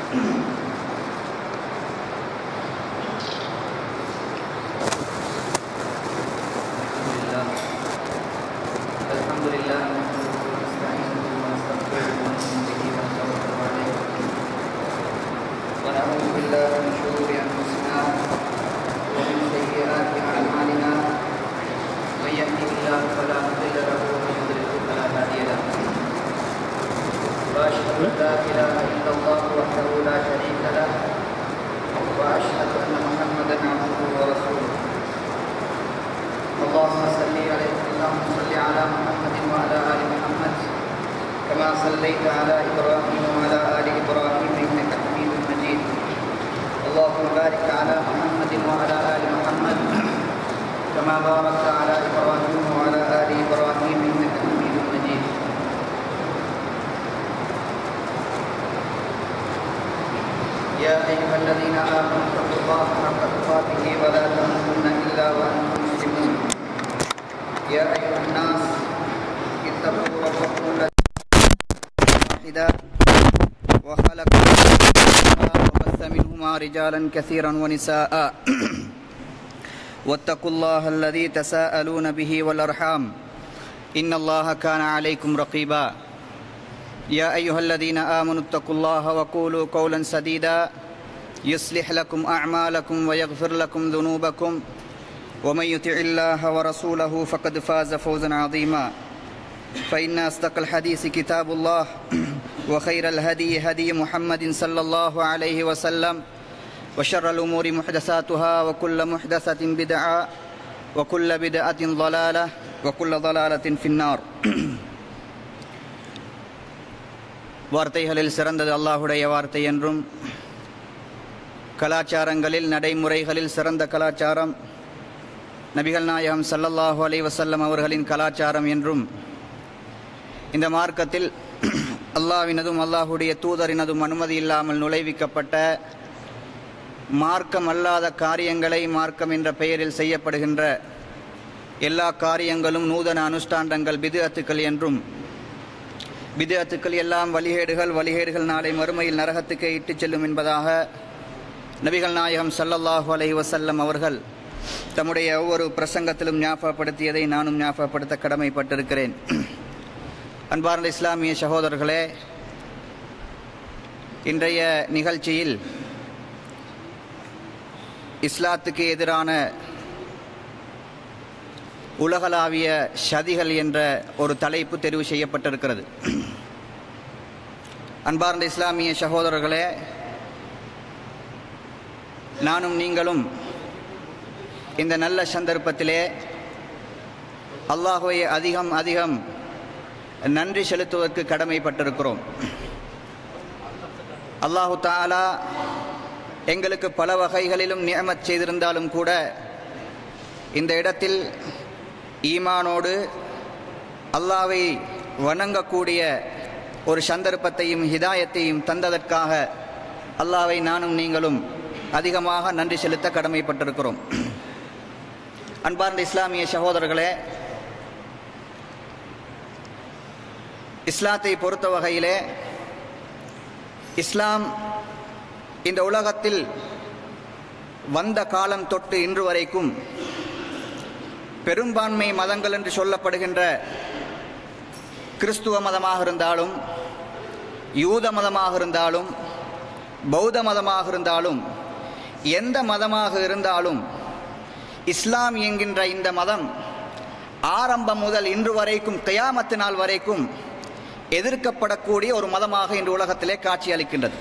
لله الحمد لله نحمده ونستعينه ونستغفره ونؤمن به ونتوكل عليه ونعوذ بالله من شرور انفسنا ومن سيئات اعمالنا من يهده الله فلا مضل له ومن يضلل فلا هادي له واشهد ان لا اله الا الله وحده لا شريك له واشهد ان محمدا عبده ورسوله اللهم صل عليه اللهم صل على محمد وعلى ال محمد كما صليت على ابراهيم وعلى ال ابراهيم انك حميد مجيد اللهم بارك على محمد وعلى ال محمد كما باركت على ابراهيم وعلى ال ابراهيم انك حميد مجيد يا ايها الذين امنوا اتقوا الله حق تقاته ولا تموتن الا وانتم مسلمون يا أيها الناس اتقوا ربكم الذي واحدا وخلق منها وبث منهما رجالا كثيرا ونساء واتقوا الله الذي تساءلون به والأرحام إن الله كان عليكم رقيبا يا أيها الذين آمنوا اتقوا الله وقولوا قولا سديدا يصلح لكم أعمالكم ويغفر لكم ذنوبكم ومن يطع الله ورسوله فقد فاز فوزا عظيما فإن أصدق الحديث كتاب الله وخير الهدي هدي محمد صلى الله عليه وسلم وشر الأمور محدثاتها وكل محدثة بدعة وكل بدعة ضلالة وكل ضلالة في النار வார்த்தைகளில் சிறந்தது அல்லாஹுடைய வார்த்தை என்றும் கலாச்சாரங்களில் நடைமுறைகளில் சிறந்த கலாச்சாரம் நபிகள் நாயகம் சல்லல்லாஹு அலை வசல்லம் அவர்களின் கலாச்சாரம் என்றும் இந்த மார்க்கத்தில் அல்லாவினதும் அல்லாஹுடைய தூதரினதும் அனுமதி இல்லாமல் நுழைவிக்கப்பட்ட மார்க்கம் அல்லாத காரியங்களை மார்க்கம் என்ற பெயரில் செய்யப்படுகின்ற எல்லா காரியங்களும் நூதன அனுஷ்டாண்டங்கள் பிதுஅத்துக்கள் என்றும் பிதுஅத்துக்கள் எல்லாம் வழிகேடுகள் வழிகேடுகள் நாளை மறுமையில் நரகத்துக்கு இட்டுச் செல்லும் என்பதாக நபிகள் நாயகம் சல்லல்லாஹு அலை வசல்லம் அவர்கள் தம்முடைய ஒவ்வொரு பிரசங்கத்திலும் ஞாபகப்படுத்தியதை நானும் ஞாபகப்படுத்த கடமைப்பட்டிருக்கிறேன் அன்பார்ந்த இஸ்லாமிய சகோதரர்களே இன்றைய நிகழ்ச்சியில் இஸ்லாத்துக்கு எதிரான உலகளாவிய சதிகள் என்ற ஒரு தலைப்பு தெரிவு செய்யப்பட்டிருக்கிறது அன்பார்ந்த இஸ்லாமிய சகோதரர்களே நானும் நீங்களும் இந்த நல்ல சந்தர்ப்பத்திலே அல்லாஹுவை அதிகம் அதிகம் நன்றி செலுத்துவதற்கு கடமைப்பட்டிருக்கிறோம் அல்லாஹு தாலா எங்களுக்கு பல வகைகளிலும் நியமத் செய்திருந்தாலும் கூட இந்த இடத்தில் ஈமானோடு அல்லாவை வணங்கக்கூடிய ஒரு சந்தர்ப்பத்தையும் ஹிதாயத்தையும் தந்ததற்காக அல்லாவை நானும் நீங்களும் அதிகமாக நன்றி செலுத்த கடமைப்பட்டிருக்கிறோம் அன்பார்ந்த இஸ்லாமிய சகோதரர்களே இஸ்லாத்தை பொறுத்த வகையிலே இஸ்லாம் இந்த உலகத்தில் வந்த காலம் தொட்டு இன்று வரைக்கும் பெரும்பான்மை மதங்கள் என்று சொல்லப்படுகின்ற கிறிஸ்துவ மதமாக இருந்தாலும் யூத மதமாக இருந்தாலும் பௌத்த மதமாக இருந்தாலும் எந்த மதமாக இருந்தாலும் இஸ்லாம் என்கின்ற இந்த மதம் ஆரம்பம் முதல் இன்று வரைக்கும் கயாமத்து நாள் வரைக்கும் எதிர்க்கப்படக்கூடிய ஒரு மதமாக இன்று உலகத்திலே காட்சி அளிக்கின்றது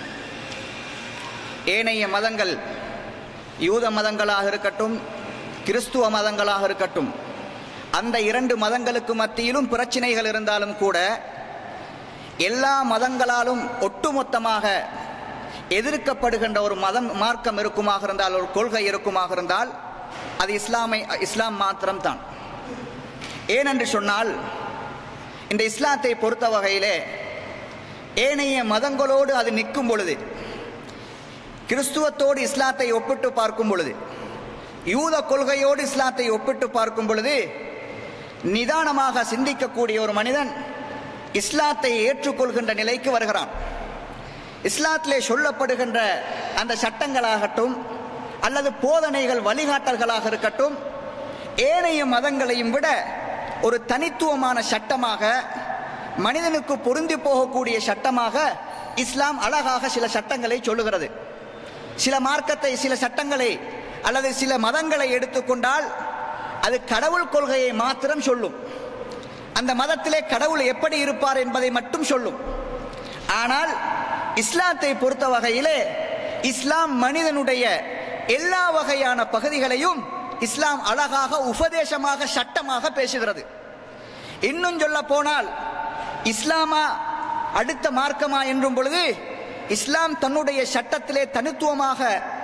ஏனைய மதங்கள் யூத மதங்களாக இருக்கட்டும் கிறிஸ்துவ மதங்களாக இருக்கட்டும் அந்த இரண்டு மதங்களுக்கு மத்தியிலும் பிரச்சனைகள் இருந்தாலும் கூட எல்லா மதங்களாலும் ஒட்டுமொத்தமாக எதிர்க்கப்படுகின்ற ஒரு மதம் மார்க்கம் இருக்குமாக இருந்தால் ஒரு கொள்கை இருக்குமாக இருந்தால் அது இஸ்லாமை இஸ்லாம் மாத்திரம்தான் ஏனென்று சொன்னால் இந்த இஸ்லாத்தை பொறுத்த வகையிலே ஏனைய மதங்களோடு அது நிற்கும் பொழுது கிறிஸ்துவத்தோடு இஸ்லாத்தை ஒப்பிட்டு பார்க்கும் பொழுது யூத கொள்கையோடு இஸ்லாத்தை ஒப்பிட்டு பார்க்கும் பொழுது நிதானமாக சிந்திக்கக்கூடிய ஒரு மனிதன் இஸ்லாத்தை ஏற்றுக்கொள்கின்ற நிலைக்கு வருகிறான் இஸ்லாத்திலே சொல்லப்படுகின்ற அந்த சட்டங்களாகட்டும் அல்லது போதனைகள் வழிகாட்டல்களாக இருக்கட்டும் ஏனைய மதங்களையும் விட ஒரு தனித்துவமான சட்டமாக மனிதனுக்கு பொருந்தி போகக்கூடிய சட்டமாக இஸ்லாம் அழகாக சில சட்டங்களை சொல்லுகிறது சில மார்க்கத்தை சில சட்டங்களை அல்லது சில மதங்களை எடுத்துக்கொண்டால் அது கடவுள் கொள்கையை மாத்திரம் சொல்லும் அந்த மதத்திலே கடவுள் எப்படி இருப்பார் என்பதை மட்டும் சொல்லும் ஆனால் இஸ்லாத்தை பொறுத்த வகையிலே இஸ்லாம் மனிதனுடைய எல்லா வகையான பகுதிகளையும் இஸ்லாம் அழகாக உபதேசமாக சட்டமாக பேசுகிறது இன்னும் சொல்ல போனால் இஸ்லாமா அடுத்த மார்க்கமா என்றும் பொழுது இஸ்லாம் தன்னுடைய சட்டத்திலே தனித்துவமாக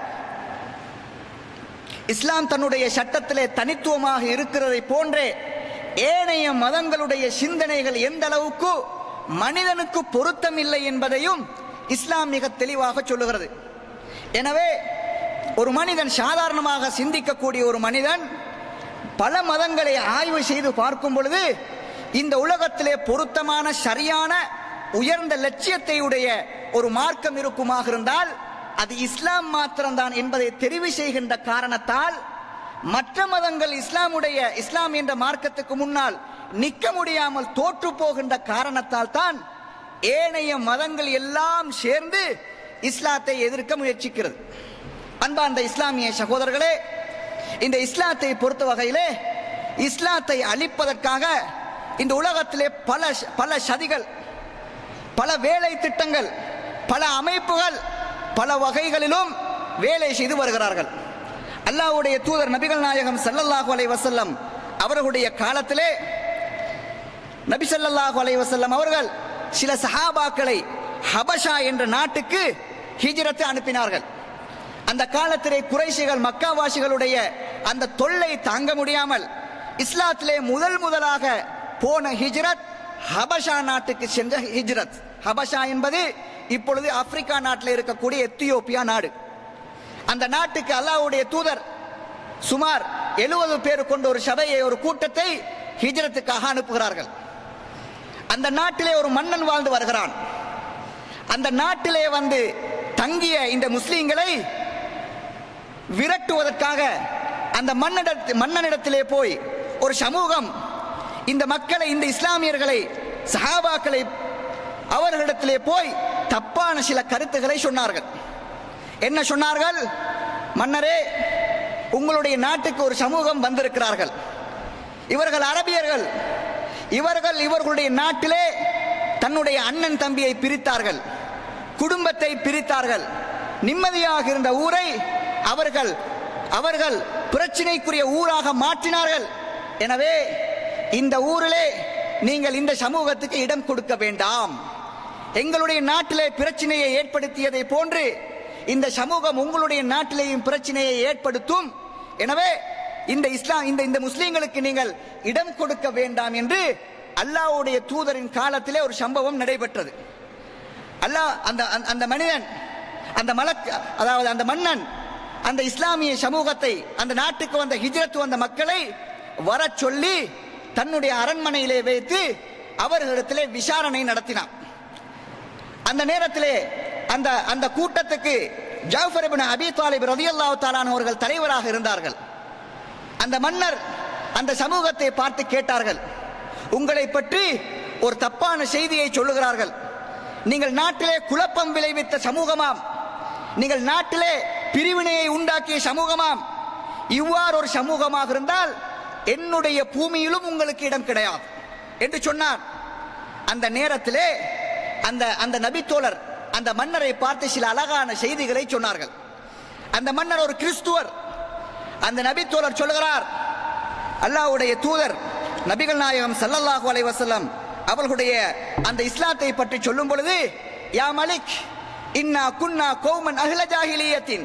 இஸ்லாம் தன்னுடைய சட்டத்திலே தனித்துவமாக இருக்கிறதை போன்றே ஏனைய மதங்களுடைய சிந்தனைகள் எந்த அளவுக்கு மனிதனுக்கு பொருத்தமில்லை என்பதையும் இஸ்லாம் மிக தெளிவாக சொல்லுகிறது எனவே ஒரு மனிதன் சாதாரணமாக சிந்திக்கக்கூடிய ஒரு மனிதன் பல மதங்களை ஆய்வு செய்து பார்க்கும் பொழுது இந்த உலகத்திலே பொருத்தமான சரியான உயர்ந்த லட்சியத்தை உடைய ஒரு மார்க்கம் இருக்குமாக இருந்தால் அது இஸ்லாம் மாத்திரம்தான் என்பதை தெரிவு செய்கின்ற காரணத்தால் மற்ற மதங்கள் இஸ்லாமுடைய இஸ்லாம் என்ற மார்க்கத்துக்கு முன்னால் நிற்க முடியாமல் தோற்று போகின்ற காரணத்தால் தான் ஏனைய மதங்கள் எல்லாம் சேர்ந்து இஸ்லாத்தை எதிர்க்க முயற்சிக்கிறது அன்பார்ந்த இஸ்லாமிய சகோதரர்களே இந்த இஸ்லாத்தை பொறுத்த வகையிலே இஸ்லாத்தை அழிப்பதற்காக இந்த உலகத்திலே பல பல சதிகள் பல வேலை திட்டங்கள் பல அமைப்புகள் பல வகைகளிலும் வேலை செய்து வருகிறார்கள் அல்லாஹ்வுடைய தூதர் நபிகள் நாயகம் ஸல்லல்லாஹு அலைஹி வஸல்லம் அவர்களுடைய காலத்திலே நபி ஸல்லல்லாஹு அலைஹி வஸல்லம் அவர்கள் சில சஹாபாக்களை ஹபஷா என்ற நாட்டுக்கு ஹிஜ்ரத்து அனுப்பினார்கள் அந்த காலத்திலே குறைஷிகள் மக்காவாசிகளுடைய அந்த தொல்லை தாங்க முடியாமல் இஸ்லாத்திலே முதல் முதலாக போன ஹிஜ்ரத் ஹபஷா நாட்டுக்கு சென்ற ஹிஜ்ரத் ஹபஷா என்பது இப்பொழுது ஆப்பிரிக்கா நாட்டில் இருக்கக்கூடிய எத்தியோப்பியா நாடு அந்த நாட்டுக்கு அல்லாஹ்வுடைய தூதர் சுமார் எழுபது பேர் கொண்ட ஒரு சபையை ஒரு கூட்டத்தை ஹிஜ்ரத்துக்காக அனுப்புகிறார்கள் அந்த நாட்டிலே ஒரு மன்னன் வாழ்ந்து வருகிறான் அந்த நாட்டிலே வந்து தங்கிய இந்த முஸ்லிம்களை விரட்டுவதற்காக அந்த மன்னனிடத்து மன்னனிடத்திலே போய் ஒரு சமூகம் இந்த மக்களை இந்த இஸ்லாமியர்களை சஹாபாக்களை அவர்களிடத்திலே போய் தப்பான சில கருத்துக்களை சொன்னார்கள் என்ன சொன்னார்கள் மன்னரே உங்களுடைய நாட்டுக்கு ஒரு சமூகம் வந்திருக்கிறார்கள் இவர்கள் அரபியர்கள் இவர்கள் இவர்களுடைய நாட்டிலே தன்னுடைய அண்ணன் தம்பியை பிரித்தார்கள் குடும்பத்தை பிரித்தார்கள் நிம்மதியாக இருந்த ஊரை அவர்கள் அவர்கள் பிரச்சனைக்குரிய ஊராக மாற்றினார்கள் எனவே இந்த ஊரிலே நீங்கள் இந்த சமூகத்துக்கு இடம் கொடுக்க வேண்டாம் எங்களுடைய நாட்டிலே பிரச்சனையை ஏற்படுத்தியதை போன்று இந்த சமூகம் உங்களுடைய நாட்டிலேயும் பிரச்சனையை ஏற்படுத்தும் எனவே இந்த இஸ்லாம் இந்த இந்த முஸ்லிம்களுக்கு நீங்கள் இடம் கொடுக்க வேண்டாம் என்று அல்லாஹ்வுடைய தூதரின் காலத்திலே ஒரு சம்பவம் நடைபெற்றது அல்லாஹ் அந்த அந்த- அந்த மனிதன் அந்த மலக் அதாவது அந்த மன்னன் அந்த இஸ்லாமிய சமூகத்தை அந்த நாட்டுக்கு வந்த ஹிஜ்ரத் வந்த மக்களை வரச் சொல்லி தன்னுடைய அரண்மனையிலே வைத்து அவர்களிடத்திலே விசாரணை நடத்தினான் அந்த நேரத்திலே அந்த அந்த கூட்டத்துக்கு ஜாஃபர் இப்னு அபி தாலிப் ரலியல்லாஹு தஆலா அவர்கள் தலைவராக இருந்தார்கள் அந்த மன்னர் அந்த சமூகத்தை பார்த்து கேட்டார்கள் உங்களை பற்றி ஒரு தப்பான செய்தியை சொல்லுகிறார்கள் நீங்கள் நாட்டிலே குழப்பம் விளைவித்த சமூகமாம் நீங்கள் நாட்டிலே பிரிவினையை உண்டாக்கிய சமூகமாம் இவ்வாறு ஒரு சமூகமாக இருந்தால் என்னுடைய பூமியிலும் உங்களுக்கு இடம் கிடையாது என்று சொன்னார் அந்த நேரத்திலே அந்த அந்த நபித்தோழர் அந்த மன்னரை பார்த்து சில அழகான செய்திகளை சொன்னார்கள் அந்த மன்னர் ஒரு கிறிஸ்துவர் அந்த நபித்தோழர் சொல்லுகிறார் அல்லாஹ்வுடைய தூதர் நபிகள் நாயகம் ஸல்லல்லாஹு அலைஹி வஸல்லம் அவர்களுடைய அந்த இஸ்லாத்தை பற்றி சொல்லும் பொழுது யா மலிக் இன்னா குன்னா கௌமன் அஹ்ல ஜாஹிலியத்தின்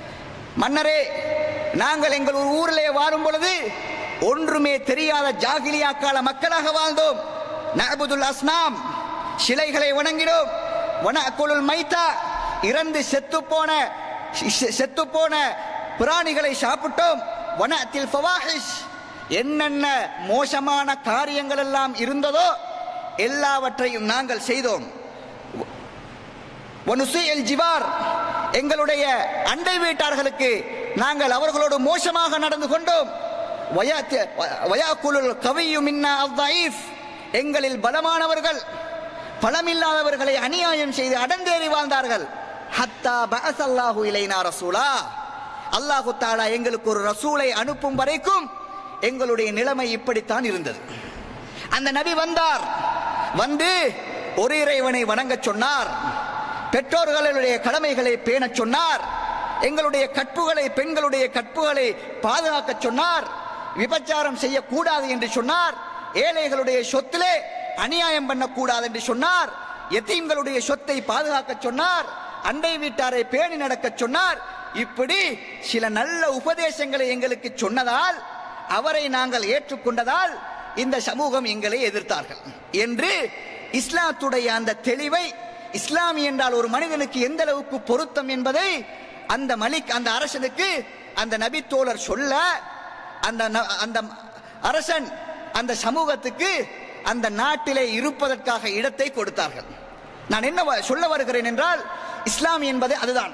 மன்னரே நாங்கள் எங்கள் ஒரு ஊரிலே வாழும் பொழுது ஒன்றுமே தெரியாத ஜாகிலியா கால மக்களாக வாழ்ந்தோம் நஅபுதுல் அஸ்னாம் சிலைகளை வணங்கினோம் வனக்குலுல் மைத்தா இறந்து செத்து போன செத்து போன பிராணிகளை சாப்பிட்டோம் வனத்தில் ஃபவாஹிஷ் என்னென்ன மோசமான காரியங்கள் எல்லாம் இருந்ததோ எல்லாவற்றையும் நாங்கள் செய்தோம் ஒனுசியல் ஜிவார் எங்களுடைய அண்டை வீட்டார்களுக்கு நாங்கள் அவர்களோடு மோசமாக நடந்து கொண்டோம் வயாத்த- வயாக்குலுல் கவியு மின்னா அவ்வைஃப் எங்களில் பலமானவர்கள் பலமில்லாதவர்களை அநியாயம் செய்து அடந்தேறி வாழ்ந்தார்கள் ஹத்தா பஅசல்லாஹு இலைனா ரசூலா அல்லாஹு தாலா எங்களுக்கு ஒரு ரசூலை அனுப்பும் வரைக்கும் எங்களுடைய நிலைமை இப்படித்தான் இருந்தது அந்த நபி வந்தார் வந்து ஒரு இறைவனை வணங்கச் சொன்னார் பெற்றோர்களுடைய கடமைகளை பேணச் சொன்னார் எங்களுடைய கற்புகளை பெண்களுடைய கற்புகளை பாதுகாக்கச் சொன்னார் விபச்சாரம் செய்யக்கூடாது என்று சொன்னார் ஏழைகளுடைய சொத்திலே அநியாயம் பண்ணக்கூடாது என்று சொன்னார் எத்தீம்களுடைய சொத்தை பாதுகாக்கச் சொன்னார் அண்டை வீட்டாரை பேணி நடக்கச் சொன்னார் இப்படி சில நல்ல உபதேசங்களை எங்களுக்கு சொன்னதால் அவரை நாங்கள் ஏற்றுக்கொண்டதால் இந்த சமூகம் எங்களை எதிர்த்தார்கள் என்று இஸ்லாத்துடைய அந்த தெளிவை இஸ்லாம் என்றால் ஒரு மனிதனுக்கு எந்த அளவுக்கு பொருத்தம் என்பதை அந்த மலிக் அந்த அரசனுக்கு அந்த நபித்தோழர் சொல்ல அந்த ந- அந்த அரசன் அந்த சமூகத்துக்கு அந்த நாட்டிலே இருப்பதற்காக இடத்தை கொடுத்தார்கள் நான் என்ன வ- சொல்ல வருகிறேன் என்றால் இஸ்லாம் என்பது அதுதான்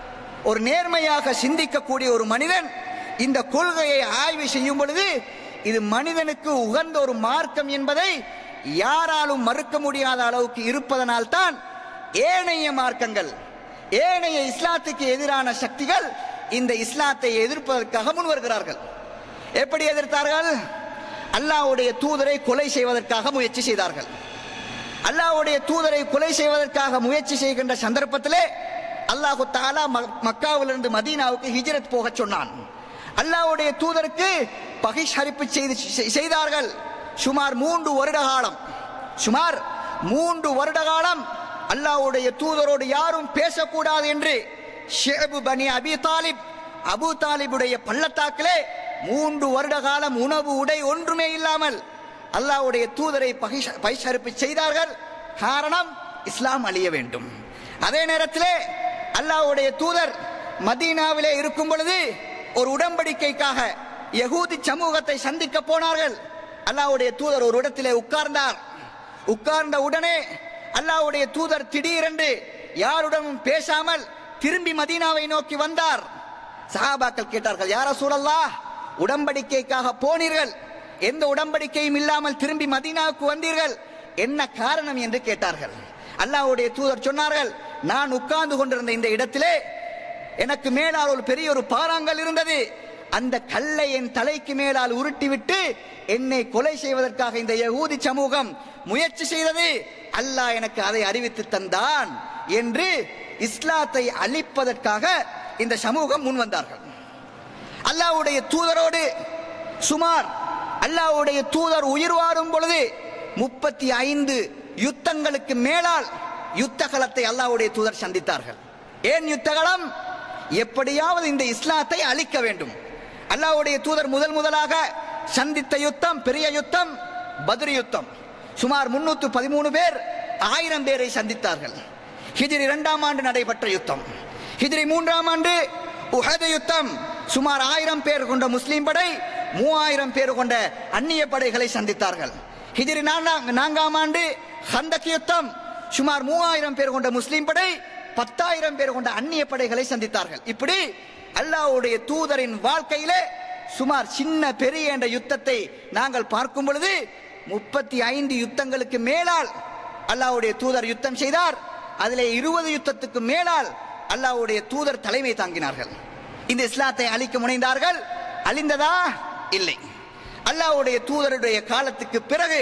ஒரு நேர்மையாக சிந்திக்கக்கூடிய ஒரு மனிதன் இந்த கொள்கையை ஆய்வு செய்யும் பொழுது இது மனிதனுக்கு உகந்த ஒரு மார்க்கம் என்பதை யாராலும் மறுக்க முடியாத அளவுக்கு இருப்பதனால் தான் ஏனைய மார்க்கங்கள் ஏனைய இஸ்லாத்துக்கு எதிரான சக்திகள் இந்த இஸ்லாத்தை எதிர்ப்பதற்காக முன் வருகிறார்கள் எப்படி எதிர்த்தார்கள் அல்லாஹ்வுடைய தூதரை கொலை செய்வதற்காக முயற்சி செய்தார்கள் அல்லாஹ்வுடைய தூதரை கொலை செய்வதற்காக முயற்சி செய்கின்ற சந்தர்ப்பத்திலே அல்லாஹு தாலா ம- மக்காவிலிருந்து மதீனாவுக்கு ஹிஜ்ரத் போகச் சொன்னான் அல்லாஹ்வுடைய தூதருக்கு பகிஷ்கரிப்பு செய்து செய்- செய்தார்கள் சுமார் மூன்று வருட காலம் சுமார் மூன்று வருட காலம் அல்லாஹ்வுடைய தூதரோடு யாரும் பேசக்கூடாது என்று ஷேபு பனி அபி தாலிப் அபு தாலிபுடைய பள்ளத்தாக்கிலே மூன்று வருட காலம் உணவு உடை ஒன்றுமே இல்லாமல் அல்லாஹ்வுடைய தூதரை பகிஷ- பகிஷ்கரிப்பு செய்தார்கள் காரணம் இஸ்லாம் அழிய வேண்டும் அதே நேரத்திலே அல்லாஹ்வுடைய தூதர் மதீனாவிலே இருக்கும் பொழுது ஒரு உடன்படிக்கைக்காக யகூதி சமூகத்தை சந்திக்க போனார்கள் அல்லாஹ்வுடைய தூதர் ஒரு இடத்திலே உட்கார்ந்தார் உட்கார்ந்த உடனே அல்லாஹ்வுடைய தூதர் திடீரென்று யாருடனும் பேசாமல் திரும்பி மதீனாவை நோக்கி வந்தார் சஹாபாக்கள் கேட்டார்கள் யார சூழல்லா உடன்படிக்கைக்காக போனீர்கள் எந்த உடன்படிக்கையும் இல்லாமல் திரும்பி மதீனாவுக்கு வந்தீர்கள் என்ன காரணம் என்று கேட்டார்கள் அல்லாஹ்வுடைய தூதர் சொன்னார்கள் நான் உட்கார்ந்து கொண்டிருந்த இந்த இடத்திலே எனக்கு மேலால் ஒரு பெரிய ஒரு பாறாங்கல் இருந்தது அந்த கல்லை என் தலைக்கு மேலால் உருட்டிவிட்டு என்னை கொலை செய்வதற்காக இந்த யகூதி சமூகம் முயற்சி செய்தது அல்லாஹ் எனக்கு அதை அறிவித்து தந்தான் என்று இஸ்லாத்தை அழிப்பதற்காக இந்த சமூகம் முன் வந்தார்கள் அல்லாஹ்வுடைய தூதரோடு சுமார் அல்லாஹ்வுடைய தூதர் உயிர் வாரும் பொழுது முப்பத்தி ஐந்து யுத்தங்களுக்கு மேலால் யுத்த களத்தை அல்லாஹ்வுடைய தூதர் சந்தித்தார்கள் ஏன் யுத்தகலம் எப்படியாவது இந்த இஸ்லாத்தை அழிக்க வேண்டும் அல்லாஹ்வுடைய தூதர் முதல் முதலாக சந்தித்த யுத்தம் பெரிய யுத்தம் பத்ர் யுத்தம் சுமார் முன்னூத்து பதிமூணு பேர் ஆயிரம் பேரை சந்தித்தார்கள் ஹிஜ்ரி இரண்டாம் ஆண்டு நடைபெற்ற யுத்தம் ஹிஜ்ரி மூன்றாம் ஆண்டு உஹது யுத்தம் சுமார் ஆயிரம் பேர் கொண்ட முஸ்லிம் படை மூவாயிரம் பேர் கொண்ட அந்நிய படைகளை சந்தித்தார்கள் ஹிஜ்ரி நான்காம் நான்காம் ஆண்டு ஹந்தக் யுத்தம் சுமார் மூவாயிரம் பேர் கொண்ட முஸ்லிம் படை பத்தாயிரம் பேர் கொண்ட அந்நிய படைகளை சந்தித்தார்கள் இப்படி அல்லாஹ்வுடைய தூதரின் வாழ்க்கையிலே சுமார் சின்ன பெரிய என்ற யுத்தத்தை நாங்கள் பார்க்கும் பொழுது முப்பத்தி ஐந்து யுத்தங்களுக்கு மேலால் அல்லாஹ்வுடைய தூதர் யுத்தம் செய்தார் அதிலே இருபது யுத்தத்துக்கு மேலால் அல்லாஹ்வுடைய தூதர் தலைமை தாங்கினார்கள் இந்த இஸ்லாத்தை அழிக்க முனைந்தார்கள் அழிந்ததா இல்லை அல்லாஹ்வுடைய தூதருடைய காலத்துக்கு பிறகு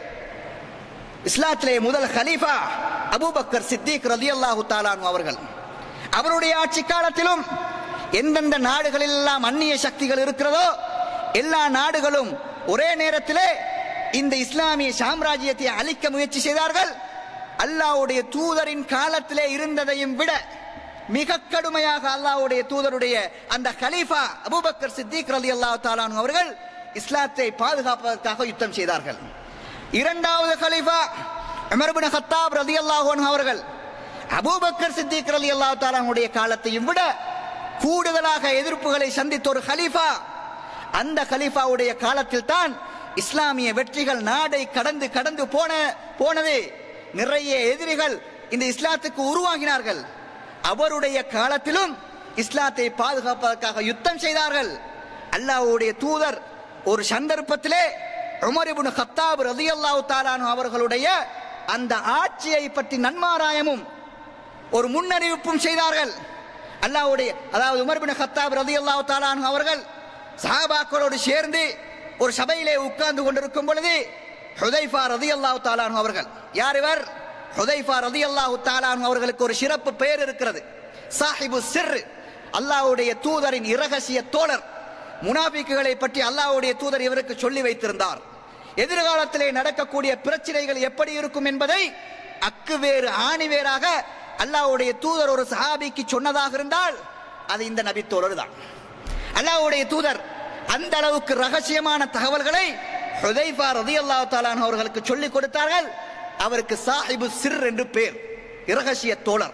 இஸ்லாத்திலே முதல் ஹலீஃபா அபூபக்கர் சித்திக் ரலியல்லாஹு தாலான் அவர்கள் அவருடைய ஆட்சி காலத்திலும் எந்தெந்த நாடுகளில் எல்லாம் அந்நிய சக்திகள் இருக்கிறதோ எல்லா நாடுகளும் ஒரே நேரத்திலே இந்த இஸ்லாமிய சாம்ராஜ்யத்தை அழிக்க முயற்சி செய்தார்கள் அல்லாஹ்வுடைய தூதரின் காலத்திலே இருந்ததையும் விட மிக கடுமையாக அல்லாஹ்வுடைய தூதருடைய அந்த கலீஃபா அபூபக்கர் சித்திக் ரலியல்லாஹு தாலான் அவர்கள் இஸ்லாத்தை பாதுகாப்பதற்காக யுத்தம் செய்தார்கள் இரண்டாவது கலீஃபா உமர் பின் கத்தாப் ரலியல்லாஹு அன்ஹு அவர்கள் அபூபக்கர் சித்திக் ரலியல்லாஹு தஆலாவுடைய காலத்தையும் விட கூடுதலாக எதிர்ப்புகளை சந்தித்த ஒரு கலீஃபா அந்த கலீஃபாவுடைய காலத்தில் தான் இஸ்லாமிய வெற்றிகள் நாடை கடந்து கடந்து போன போனது நிறைய எதிரிகள் இந்த இஸ்லாத்துக்கு உருவாகினார்கள் அவருடைய காலத்திலும் இஸ்லாத்தை பாதுகாப்பதற்காக யுத்தம் செய்தார்கள் அல்லாஹ்வுடைய தூதர் ஒரு சந்தர்ப்பத்திலே உமர் இப்னு கத்தாப் ரலியல்லாஹு தாலானு அவர்களுடைய அந்த ஆட்சியை பற்றி நன்மாராயமும் ஒரு முன்னறிவிப்பும் செய்தார்கள் அல்லாஹ்வுடைய அதாவது உமர் பின் கத்தாப் ரலியல்லாஹு தாலானு அவர்கள் சஹாபாக்களோடு சேர்ந்து ஒரு சபையிலே உட்கார்ந்து கொண்டிருக்கும் பொழுது ஹுதைஃபா ரலியல்லாஹு தாலானு அவர்கள் யார் இவர் ஹுதைஃபா ரலியல்லாஹு தாலானு அவர்களுக்கு ஒரு சிறப்பு பெயர் இருக்கிறது சாஹிபு சிர் அல்லாஹ்வுடைய தூதரின் இரகசிய தோழர் முனாபிக்குகளை பற்றி அல்லாஹ்வுடைய தூதர் இவருக்கு சொல்லி வைத்திருந்தார் எதிர்காலத்திலே நடக்கக்கூடிய பிரச்சனைகள் எப்படி இருக்கும் என்பதை அக்கு வேறு ஆணி வேறாக அல்லாஹ்வுடைய தூதர் ஒரு சஹாபிக்கு சொன்னதாக இருந்தால் அது இந்த நபி தோழர் தான் அல்லாஹ்வுடைய தூதர் அந்த அளவுக்கு ரகசியமான தகவல்களை ஹுதைஃபா ரலியல்லாஹு தஆலா அவர்களுக்கு சொல்லிக் கொடுத்தார்கள் அவருக்கு சாஹிபு சிர் என்று பேர் இரகசிய தோழர்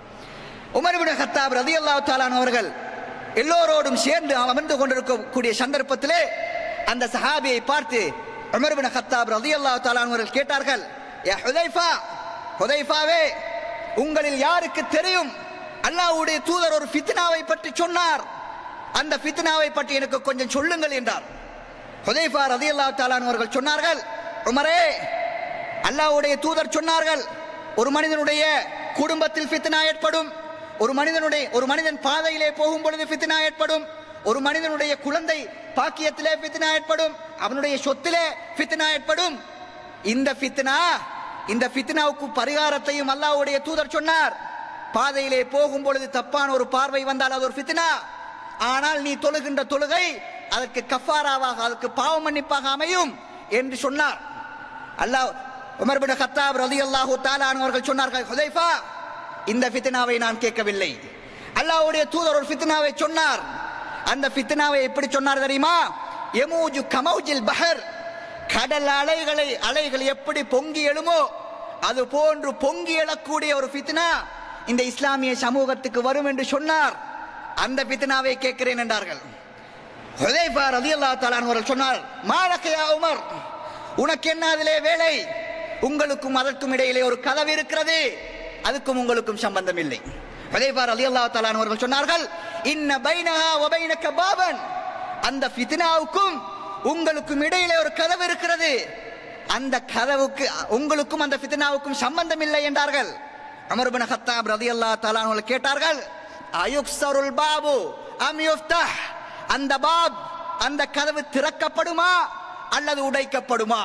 உமர் இப்னு கத்தாப் ரலியல்லாஹு தஆலா அவர்கள் எல்லோரோடும் சேர்ந்து அமர்ந்து கொண்டிருக்கக்கூடிய சந்தர்ப்பத்திலே அந்த சஹாபியை பார்த்து உமர் இப்னு கத்தாப் ரலியல்லாஹு தஆலா அவர்கள் கேட்டார்கள் யா ஹுதைஃபா ஹுதைஃபாவே உங்களில் யாருக்கு தெரியும் அல்லாஹ்வுடைய தூதர் ஒரு ஃபித்னாவை பற்றி சொன்னார் அந்த ஃபித்னாவை பற்றி எனக்கு கொஞ்சம் சொல்லுங்கள் என்றார் ஹுதைஃபா ரலியல்லாஹு தஆலா அவர்கள் சொன்னார்கள் உமரே அல்லாஹ்வுடைய தூதர் சொன்னார்கள் ஒரு மனிதனுடைய குடும்பத்தில் ஃபித்னா ஏற்படும் ஒரு மனிதனுடைய ஒரு மனிதன் பாதையிலே போகும் பொழுது ஃபித்னா ஏற்படும் ஒரு மனிதனுடைய குழந்தை பாக்கியத்திலே ஃபித்னா ஏற்படும் அவனுடைய சொத்திலே ஃபித்னா ஏற்படும் இந்த ஃபித்னா இந்த ஃபித்னாவுக்கு பரிகாரத்தையும் அல்லாஹ்வுடைய தூதர் சொன்னார் பாதையிலே போகும் பொழுது தப்பான ஒரு பார்வை வந்தால் அது ஒரு ஃபித்னா ஆனால் நீ தொழுகின்ற தொழுகை அதற்கு கஃபாராவாக அதற்கு பாவ மன்னிப்பாக அமையும் என்று சொன்னார் அல்லாஹ் உமர் பின் கத்தாப் ரலியல்லாஹு தஆலா அவர்கள் சொன்னார்கள் ஹுதைஃபா இந்த ஃபித்னாவை நான் கேட்கவில்லை அல்லாஹ்வுடைய தூதர் ஒரு ஃபித்னாவை சொன்னார் அந்த ஃபித்னாவை எப்படி சொன்னார் தெரியுமா யமூஜு கமௌஜில் பஹர் கடல் அலைகளை அலைகள் எப்படி பொங்கி எழுமோ அது போன்று பொங்கி எழக்கூடிய ஒரு ஃபித்னா இந்த இஸ்லாமிய சமூகத்துக்கு வரும் என்று சொன்னார் அந்த ஃபித்னாவை கேட்கிறேன் என்றார்கள் ஹுதைஃபா ரலியல்லாஹு தஆலா அவர்கள் சொன்னார் மாலக்கையா உமர் உனக்கு என்ன அதிலே வேலை உங்களுக்கும் அதற்கும் இடையிலே ஒரு கதவு இருக்கிறது அதுக்கும் உங்களுக்கும் சம்பந்தம் இல்லை ஹுதைஃபா ரலியல்லாஹு தஆலா அவர்கள் சொன்னார்கள் இன்ன பைனஹா வ பைனக பாபன் அந்த ஃபித்னாவுக்கும் உங்களுக்கும் இடையிலே ஒரு கதவு இருக்கிறது அந்த கதவுக்கு உங்களுக்கும் அந்த ஃபித்னாவுக்கும் சம்பந்தம் இல்லை என்றார்கள் அமர் பின் கத்தாப் ரலியல்லாஹு தஆலா அவர்கள் கேட்டார்கள் அயுக்ஸருல் பாபு அம் யுஃப்தஹ் அந்த பாப் அந்த கதவு திறக்கப்படுமா அல்லது உடைக்கப்படுமா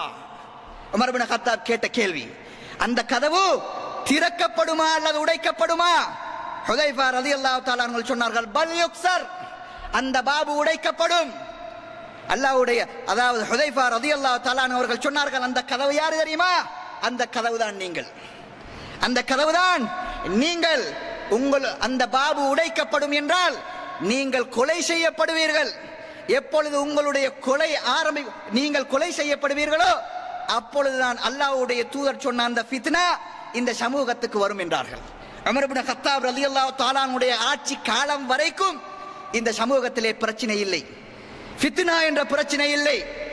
உமர் பின் கத்தாப் கேட்ட கேள்வி அந்த கதவு திறக்கப்படுமா அல்லது உடைக்கப்படுமா ஹுதைஃபா ரலியல்லாஹு தஆலா அவர்கள் சொன்னார்கள் பல் யுக்ஸர் அந்த பாபு உடைக்கப்படும் அல்லாஹ்வுடைய அதாவது ஹுதைஃபா ரலியல்லாஹு தஆலா அவர்கள் சொன்னார்கள் அந்த கதவு யார் தெரியுமா அந்த கதவு தான் நீங்கள் அந்த கதவுதான் நீங்கள் உங்கள் அந்த பாபு உடைக்கப்படும் என்றால் நீங்கள் கொலை செய்யப்படுவீர்கள் எப்பொழுது உங்களுடைய கொலை ஆரம்பி நீங்கள் கொலை செய்யப்படுவீர்களோ அப்பொழுதுதான் அல்லாஹ்வுடைய தூதர் சொன்ன அந்த ஃபித்னா இந்த சமூகத்துக்கு வரும் என்றார்கள் அமர் இப்னு கத்தாப் ரலியல்லாஹு தஆலாவுடைய ஆட்சி காலம் வரைக்கும் இந்த சமூகத்திலே பிரச்சனை இல்லை ஃபித்னா என்ற பிரச்சனை இல்லை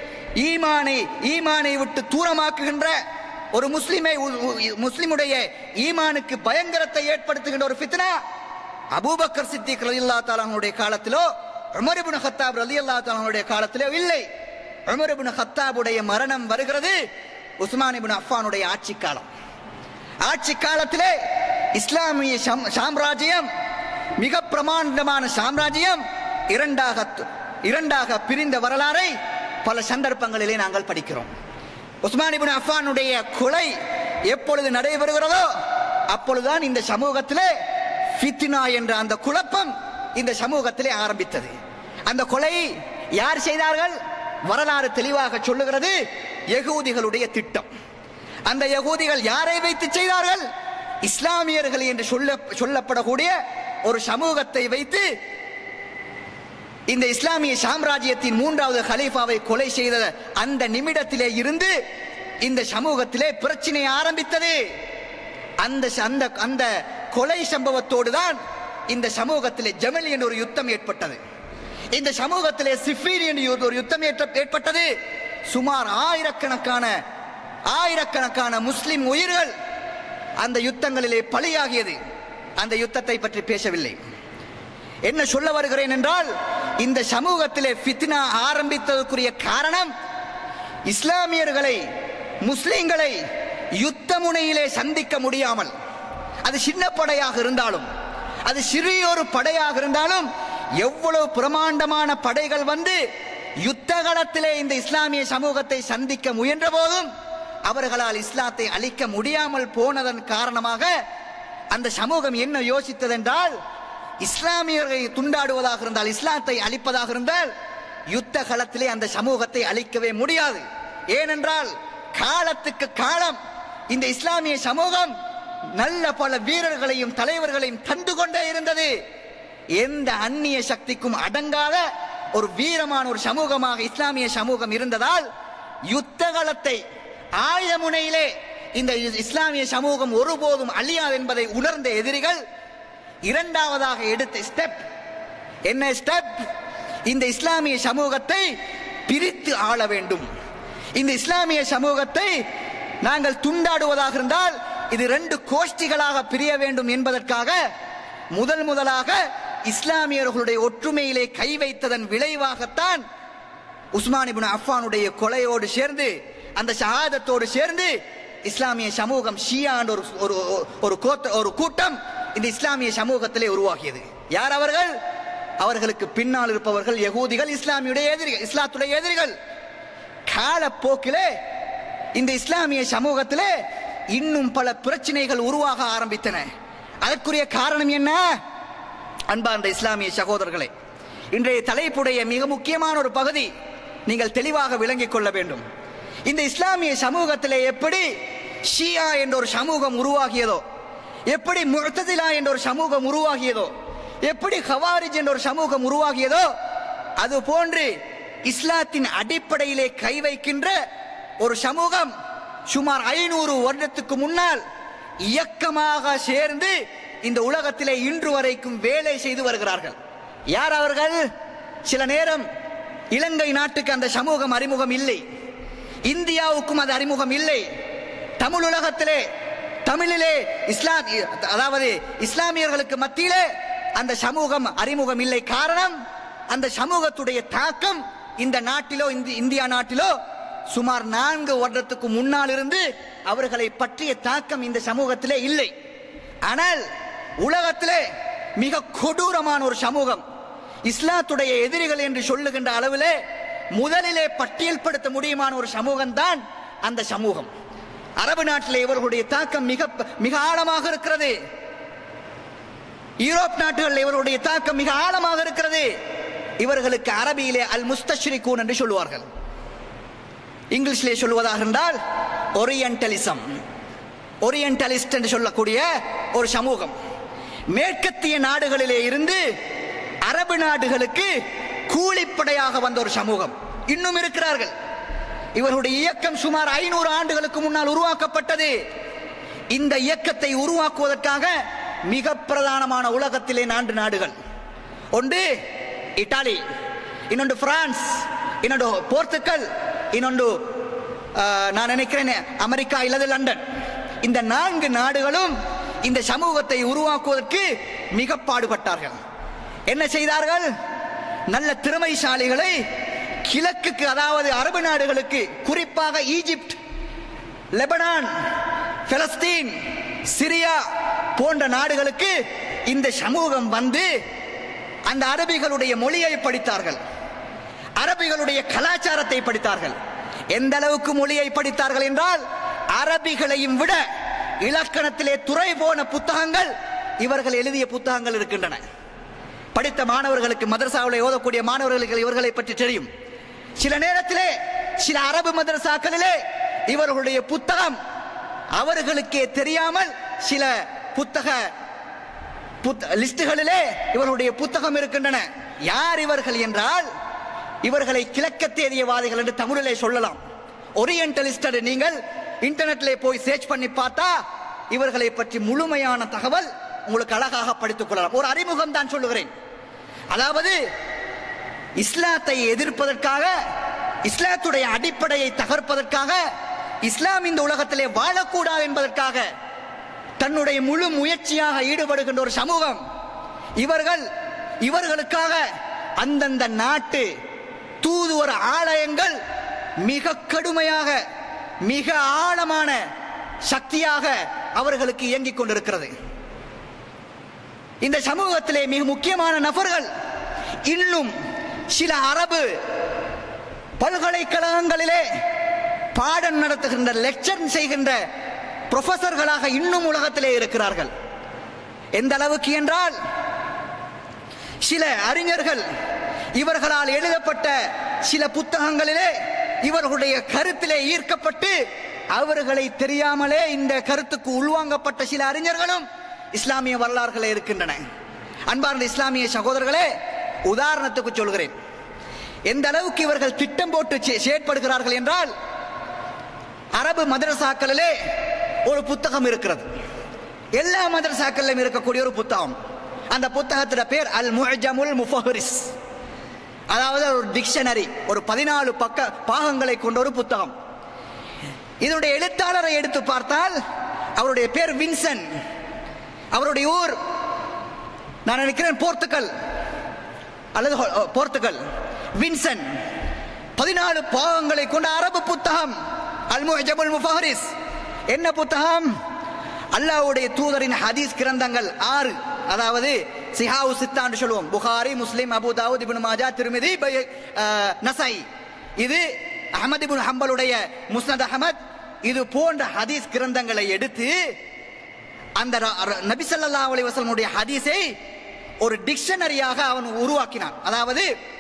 ஈமானை ஈமானை விட்டு தூரமாக்குகின்ற ஒரு முஸ்லிமை உ- உ- முஸ்லிமுடைய ஈமானுக்கு பயங்கரத்தை ஏற்படுத்துகின்ற ஒரு ஃபித்னா அபூபக்கர் சித்திக் ரலியல்லாஹு தஆலாவுடைய காலத்திலோ உமர் இப்னு கத்தாப் ரலியல்லாஹு தஆலாவுடைய காலத்திலோ இல்லை உமர் இப்னு கத்தாபுடைய மரணம் வருகிறது உஸ்மான் இப்னு அஃபானுடைய ஆட்சி காலம் ஆட்சி காலத்திலே இஸ்லாமிய சாம்- சாம்ராஜ்யம் மிக பிரமாண்டமான சாம்ராஜ்யம் இரண்டாக இரண்டாக பிரிந்த வரலாறை பல சந்தர்ப்பங்களிலே நாங்கள் படிக்கிறோம் உஸ்மான் இப்னு அஃபானுடைய கொலை எப்பொழுது நடைபெறுகிறதோ அப்பொழுதுதான் இந்த சமூகத்திலே ஃபித்னா என்ற அந்த குழப்பம் இந்த சமூகத்திலே ஆரம்பித்தது அந்த கொலை யார் செய்தார்கள் வரலாறு தெளிவாக சொல்லுகிறது யகூதிகளுடைய திட்டம் அந்த யகூதிகள் யாரை வைத்து செய்தார்கள் இஸ்லாமியர்கள் என்று சொல்ல சொல்லப்படக்கூடிய ஒரு சமூகத்தை வைத்து இந்த இஸ்லாமிய சாம்ராஜ்யத்தின் மூன்றாவது ஹலீஃபாவை கொலை செய்த அந்த நிமிடத்திலே இருந்து இந்த சமூகத்திலே பிரச்சனை ஆரம்பித்தது அந்த ச- அந்த அந்த கொலை சம்பவத்தோடு தான் இந்த சமூகத்திலே ஜமல் என்ற ஒரு யுத்தம் ஏற்பட்டது இந்த சமூகத்திலே சிஃபீன் என்ற ஒரு யுத்தம் ஏற்ற- ஏற்பட்டது சுமார் ஆயிரக்கணக்கான ஆயிரக்கணக்கான முஸ்லிம் உயிர்கள் அந்த யுத்தங்களிலே பலியாகியது அந்த யுத்தத்தை பற்றி பேசவில்லை என்ன சொல்ல வருகிறேன் என்றால் இந்த சமூகத்திலே ஃபித்னா ஆரம்பித்ததற்குரிய காரணம் இஸ்லாமியர்களை முஸ்லிம்களை யுத்த முனையிலே சந்திக்க முடியாமல் அது சின்ன படையாக இருந்தாலும் அது சிறியொரு படையாக இருந்தாலும் எவ்வளவு பிரமாண்டமான படைகள் வந்து யுத்த களத்திலே இந்த இஸ்லாமிய சமூகத்தை சந்திக்க முயன்ற போதும் அவர்களால் இஸ்லாத்தை அழிக்க முடியாமல் போனதன் காரணமாக அந்த சமூகம் என்ன யோசித்ததென்றால் இஸ்லாமியர்களை துண்டாடுவதாக இருந்தால் இஸ்லாத்தை அழிப்பதாக இருந்தால் யுத்த களத்திலே அந்த சமூகத்தை அழிக்கவே முடியாது ஏனென்றால் காலத்துக்கு காலம் இந்த இஸ்லாமிய சமூகம் நல்ல பல வீரர்களையும் தலைவர்களையும் தந்து கொண்டே இருந்தது எந்த அந்நிய சக்திக்கும் அடங்காத ஒரு வீரமான ஒரு சமூகமாக இஸ்லாமிய சமூகம் இருந்ததால் யுத்த களத்தை ஆயுத முனையிலே இந்த இஸ்லாமிய சமூகம் ஒருபோதும் அழியாது என்பதை உணர்ந்த எதிரிகள் இரண்டாவதாக எடுத்த ஸ்டெப் என்ன ஸ்டெப் இந்த இஸ்லாமிய சமூகத்தை பிரித்து ஆள வேண்டும் இந்த இஸ்லாமிய சமூகத்தை நாங்கள் துண்டாடுவதாக இருந்தால் இது ரெண்டு கோஷ்டிகளாக பிரிய வேண்டும் என்பதற்காக முதல் முதலாக இஸ்லாமியர்களுடைய ஒற்றுமையிலே கை வைத்ததன் விளைவாகத்தான் உஸ்மான் இப்னு அஃபானுடைய கொலையோடு சேர்ந்து அந்த ஷஹாதத்தோடு சேர்ந்து இஸ்லாமிய சமூகம் ஷியா என்ற ஒரு ஒரு ஒரு கோத்த ஒரு கூட்டம் இந்த இஸ்லாமிய சமூகத்திலே உருவாகியது யார் அவர்கள் அவர்களுக்கு பின்னால் இருப்பவர்கள் யகூதிகள் இஸ்லாமியுடைய எதிரிகள் இஸ்லாத்துடைய எதிரிகள் காலப்போக்கிலே இந்த இஸ்லாமிய சமூகத்திலே இன்னும் பல பிரச்சனைகள் உருவாக ஆரம்பித்தன அதற்குரிய காரணம் என்ன அன்பார்ந்த இஸ்லாமிய சகோதரர்களே இன்றைய தலைப்புடைய மிக முக்கியமான ஒரு பகுதி நீங்கள் தெளிவாக விளங்கிக் கொள்ள வேண்டும் இந்த இஸ்லாமிய சமூகத்திலே எப்படி ஷியா என்ற ஒரு சமூகம் உருவாகியதோ எப்படி முர்த்ததிலா என்ற ஒரு சமூகம் உருவாகியதோ எப்படி ஹவாரிஜ் என்ற ஒரு சமூகம் உருவாகியதோ அது போன்று இஸ்லாத்தின் அடிப்படையிலே கை வைக்கின்ற ஒரு சமூகம் சுமார் ஐநூறு வருடத்துக்கு முன்னால் இயக்கமாக சேர்ந்து இந்த உலகத்திலே இன்று வரைக்கும் வேலை செய்து வருகிறார்கள் யார் அவர்கள் சில நேரம் இலங்கை நாட்டுக்கு அந்த சமூகம் அறிமுகம் இல்லை இந்தியாவுக்கும் அது அறிமுகம் இல்லை தமிழ் உலகத்திலே தமிழிலே இஸ்லாம் அதாவது இஸ்லாமியர்களுக்கு மத்தியிலே அந்த சமூகம் அறிமுகம் இல்லை காரணம் அந்த சமூகத்துடைய தாக்கம் இந்த நாட்டிலோ இந்த இந்தியா நாட்டிலோ சுமார் நான்கு வருடத்துக்கு முன்னால் இருந்து அவர்களை பற்றிய தாக்கம் இந்த சமூகத்திலே இல்லை ஆனால் உலகத்திலே மிக கொடூரமான ஒரு சமூகம் இஸ்லாத்துடைய எதிரிகள் என்று சொல்லுகின்ற அளவிலே முதலிலே பட்டியல்படுத்த முடியுமான ஒரு சமூகம் தான் அந்த சமூகம் அரபு நாட்டிலே இவர்களுடைய தாக்கம் மிக மிக ஆழமாக இருக்கிறது யூரோப் நாடுகளில் இவர்களுடைய தாக்கம் மிக ஆழமாக இருக்கிறது இவர்களுக்கு அரபியிலே அல் முஸ்தஷ்ரிகூன் என்று சொல்லுவார்கள் இங்கிலீஷிலே சொல்வதாக இருந்தால் ஒரியன்டலிசம் ஒரியன்டலிஸ்ட் என்று சொல்லக்கூடிய ஒரு சமூகம் மேற்கத்திய நாடுகளிலே இருந்து அரபு நாடுகளுக்கு கூலிப்படையாக வந்த ஒரு சமூகம் இன்னும் இருக்கிறார்கள் இவர்களுடைய இயக்கம் சுமார் ஐநூறு ஆண்டுகளுக்கு முன்னால் உருவாக்கப்பட்டது இந்த இயக்கத்தை உருவாக்குவதற்காக மிக பிரதானமான உலகத்திலே நான்கு நாடுகள் ஒன்று இத்தாலி இன்னொன்று பிரான்ஸ் இன்னொன்று போர்த்துக்கல் இன்னொன்று ஆஹ், நான் நினைக்கிறேன் அமெரிக்கா இல்லது லண்டன் இந்த நான்கு நாடுகளும் இந்த சமூகத்தை உருவாக்குவதற்கு மிக பாடுபட்டார்கள் என்ன செய்தார்கள் நல்ல திறமைசாலிகளை கிழக்குக்கு அதாவது அரபு நாடுகளுக்கு குறிப்பாக ஈஜிப்ட் லெபனான் பெலஸ்தீன் சிரியா போன்ற நாடுகளுக்கு இந்த சமூகம் வந்து அந்த அரபிகளுடைய மொழியை படித்தார்கள் அரபிகளுடைய கலாச்சாரத்தை படித்தார்கள் எந்த அளவுக்கு மொழியை படித்தார்கள் என்றால் அரபிகளையும் விட இலக்கணத்திலே துறை போன புத்தகங்கள் இவர்கள் எழுதிய புத்தகங்கள் இருக்கின்றன படித்த மாணவர்களுக்கு மதரசாவில் ஓதக்கூடிய மாணவர்களுக்கு இவர்களை பற்றி தெரியும் சில நேரத்திலே சில அரபு மதரசாக்களிலே இவர்களுடைய புத்தகம் அவர்களுக்கே தெரியாமல் சில புத்தக புத்த- லிஸ்டுகளிலே இவர்களுடைய புத்தகம் இருக்கின்றன யார் இவர்கள் என்றால் இவர்களை கிழக்கத்தேதியவாதிகள் என்று தமிழிலே சொல்லலாம் ஒரியன்டலிஸ்ட் என்று நீங்கள் இன்டர்நெட்ல போய் சர்ச் பண்ணி பார்த்தா இவர்களை பற்றி முழுமையான தகவல் உங்களுக்கு அழகாக படித்துக் கொள்ளலாம் ஒரு அறிமுகம் தான் சொல்லுகிறேன் அதாவது இஸ்லாத்தை எதிர்ப்பதற்காக இஸ்லாத்துடைய அடிப்படையை தகர்ப்பதற்காக இஸ்லாம் இந்த உலகத்திலே வாழக்கூடாது என்பதற்காக தன்னுடைய முழு முயற்சியாக ஈடுபடுகின்ற ஒரு சமூகம் இவர்கள் இவர்களுக்காக அந்தந்த நாட்டு தூதுவர ஆலயங்கள் மிக கடுமையாக மிக ஆழமான சக்தியாக அவர்களுக்கு இயங்கிக் கொண்டிருக்கிறது இந்த சமூகத்திலே மிக முக்கியமான நபர்கள் இன்னும் சில அரபு பல்கலைக்கழகங்களிலே பாடம் நடத்துகின்ற லெக்சர் செய்கின்ற ப்ரொஃபசர்களாக இன்னும் உலகத்திலே இருக்கிறார்கள் எந்த அளவுக்கு என்றால் சில அறிஞர்கள் இவர்களால் எழுதப்பட்ட சில புத்தகங்களிலே இவர்களுடைய கருத்திலே ஈர்க்கப்பட்டு அவர்களை தெரியாமலே இந்த கருத்துக்கு உள்வாங்கப்பட்ட சில அறிஞர்களும் இஸ்லாமிய வரலாறுகளே இருக்கின்றன அன்பார்ந்த இஸ்லாமிய சகோதரர்களே உதாரணத்துக்கு சொல்கிறேன் எந்த அளவுக்கு இவர்கள் திட்டம் போட்டு செ- செயற்படுகிறார்கள் என்றால் அரபு மதரசாக்களிலே ஒரு புத்தகம் இருக்கிறது எல்லா மதரசாக்களிலும் இருக்கக்கூடிய ஒரு புத்தகம் அந்த புத்தகத்தோட பேர் அல் முஅஜமுல் முஃபஹரிஸ் அதாவது ஒரு டிக்ஷனரி ஒரு பதினாலு பக்க பாகங்களை கொண்ட ஒரு புத்தகம் இதனுடைய எழுத்தாளரை எடுத்து பார்த்தால் அவருடைய பேர் வின்சன் அவருடைய ஊர் நான் நினைக்கிறேன் போர்த்துக்கல் அல்லது ஹொ- அ, போர்த்துகல் வின்சன் பதினாலு பாகங்களை கொண்ட அரபு புத்தகம் அல் முஹஜபுல் முஃபஹரிஸ் என்ன புத்தகம் அல்லாஹ்வுடைய தூதரின் ஹதீஸ் கிரந்தங்கள் ஆறு அதாவது சிஹாவு சித்தான்னு சொல்லுவோம் Bukhari Muslim Abu Dawud Ibn Majah Tirmidhi பை- அ, நசை இது அஹமது இப்னு ஹம்பலுடைய முஸ்னத் அஹமத் இது போன்ற ஹதீஸ் கிரந்தங்களை எடுத்து அந்த ர- ர- நபி ஸல்லல்லாஹு அலைஹி வஸல்லமுடைய ஹதீஸை ஒரு டிக்ஷனரியாக அவன் உருவாக்கினான் அதாவது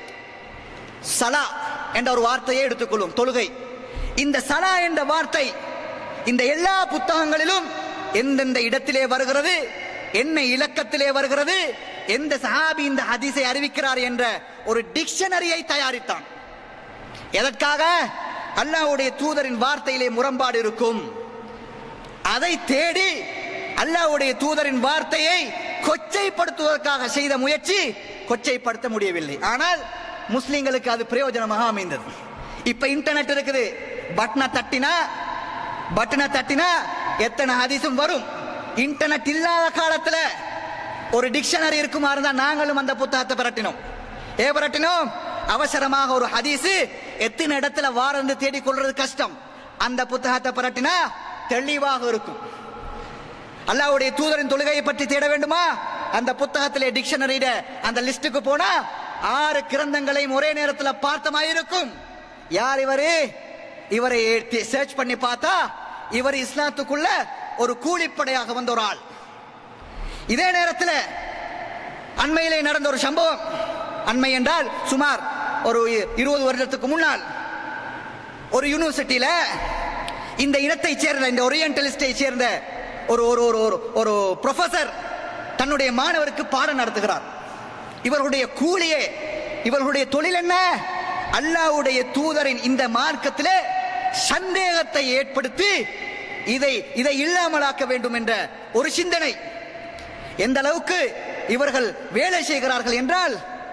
சலா என்ற ஒரு வார்த்தையை எடுத்துக்கொள்ளும் தொழுகை இந்த சலா என்ற வார்த்தை இந்த எல்லா புத்தகங்களிலும் எந்தெந்த இடத்திலே வருகிறது என்ன இலக்கத்திலே வருகிறது எந்த சஹாபி இந்த ஹதீஸை அறிவிக்கிறார் என்ற ஒரு டிக்ஷனரியை தயாரித்தான் எதற்காக அல்லாஹ்வுடைய தூதரின் வார்த்தையிலே முரண்பாடு இருக்கும் அதை தேடி அல்லாஹ்வுடைய தூதரின் வார்த்தையை கொச்சைப்படுத்துவதற்காக செய்த முயற்சி கொச்சைப்படுத்த முடியவில்லை ஆனால் முஸ்லிம்களுக்கு அது பிரயோஜனமாக அமைந்தது இப்ப இன்டர்நெட் இருக்குது பட்டனை தட்டினா பட்டனை தட்டினா எத்தனை ஹதீஸும் வரும் இன்டர்நெட் இல்லாத காலத்துல ஒரு டிக்ஷனரி இருக்குமா இருந்தா நாங்களும் அந்த புத்தகத்தை பிரட்டினோம் ஏ பிரட்டினோம் அவசரமாக ஒரு ஹதீஸ் எத்தனை இடத்துல வாரந்து தேடிக் கொள்றது கஷ்டம் அந்த புத்தகத்தை பிரட்டினா தெளிவாக இருக்கும் அல்லாஹ்வுடைய தூதரின் தொழுகையை பற்றி தேட வேண்டுமா அந்த புத்தகத்திலே டிக்ஷனரியிட அந்த லிஸ்டுக்கு போனா ஆறு கிரந்தங்களையும் ஒரே நேரத்தில் பார்த்தமாயிருக்கும் யார் இவரு இவரை சர்ச் பண்ணி பார்த்தா இவர் இஸ்லாத்துக்குள்ள ஒரு கூலிப்படையாக வந்த ஒரு ஆள் இதே நேரத்தில் அண்மையிலே நடந்த ஒரு சம்பவம் அண்மை என்றால் சுமார் ஒரு இருபது வருடத்துக்கு முன்னால் ஒரு யூனிவர்சிட்டியில இந்த இனத்தை சேர்ந்த இந்த ஒரியன்டலிஸ்டை சேர்ந்த ஒரு ஒரு ஒரு ஒரு ஒரு ப்ரொஃபசர் தன்னுடைய மாணவருக்கு பாடம் நடத்துகிறார் இவர்களுடைய கூலியே இவர்களுடைய தொழில் என்ன அல்லாஹ்வுடைய தூதரின் இந்த மார்க்கத்திலே சந்தேகத்தை ஏற்படுத்தி இதை இதை இல்லாமலாக்க வேண்டும் என்ற ஒரு சிந்தனை எந்த அளவுக்கு இவர்கள் வேலை செய்கிறார்கள் என்றால்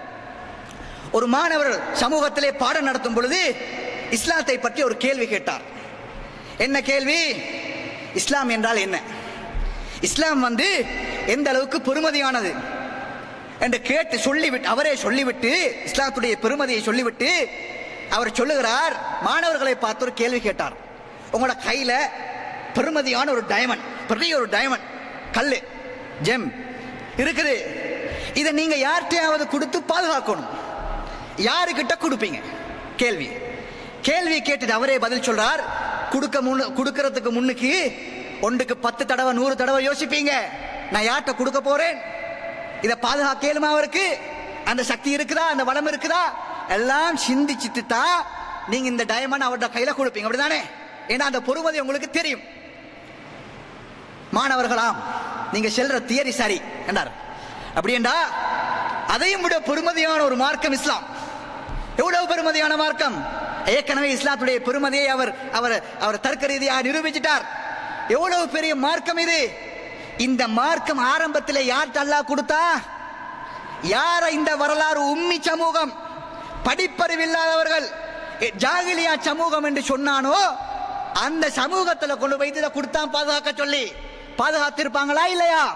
ஒரு மாணவர் சமூகத்திலே பாடம் நடத்தும் பொழுது இஸ்லாத்தை பற்றி ஒரு கேள்வி கேட்டார் என்ன கேள்வி இஸ்லாம் என்றால் என்ன இஸ்லாம் வந்து எந்த அளவுக்கு பெருமதியானது என்று கேட்டு சொல்லிவிட்டு அவரே சொல்லிவிட்டு இஸ்லாத்துடைய பெருமதியை சொல்லிவிட்டு அவர் சொல்லுகிறார் மாணவர்களை பார்த்து ஒரு கேள்வி கேட்டார் உங்களோட கையில பெருமதியான ஒரு டைமண்ட் பெரிய ஒரு டைமண்ட் கல்லு ஜெம் இருக்குது இதை நீங்க யார்கிட்டயாவது கொடுத்து பாதுகாக்கணும் யாருக்கிட்ட கொடுப்பீங்க கேள்வி கேள்வி கேட்டுட்டு அவரே பதில் சொல்றார் கொடுக்க முன்னு கொடுக்கறதுக்கு முன்னுக்கு ஒன்றுக்கு பத்து தடவை நூறு தடவை யோசிப்பீங்க நான் யார்கிட்ட கொடுக்க போறேன் இதை பாதுகாக்க இயலுமா அவருக்கு அந்த சக்தி இருக்குதா அந்த வளம் இருக்குதா எல்லாம் சிந்திச்சுட்டு தான் நீங்க இந்த டைமண்ட் அவரோட கையில கொடுப்பீங்க அப்படிதானே ஏன்னா அந்த பொறுமதி உங்களுக்கு தெரியும் மாணவர்களாம் நீங்க செல்ற தியரி சரி என்றார் அப்படியேண்டா அதையும் விட பெருமதியான ஒரு மார்க்கம் இஸ்லாம் எவ்வளவு பெருமதியான மார்க்கம் ஏற்கனவே இஸ்லாத்துடைய பெருமதியை அவர் அவர் அவர் தர்க்க ரீதியாக நிரூபிச்சிட்டார் எவ்வளவு பெரிய மார்க்கம் இது இந்த மார்க்கம் ஆரம்பத்தில் யார்கிட்ட அல்லாஹ் கொடுத்தா யார இந்த வரலாறு உம்மி சமூகம் படிப்பறிவில்லாதவர்கள் எ, ஜாகிலியா சமூகம் என்று சொன்னானோ அந்த சமூகத்துல கொண்டு போய் இதை கொடுத்தான் பாதுகாக்க சொல்லி பாதுகாத்திருப்பாங்களா இல்லையா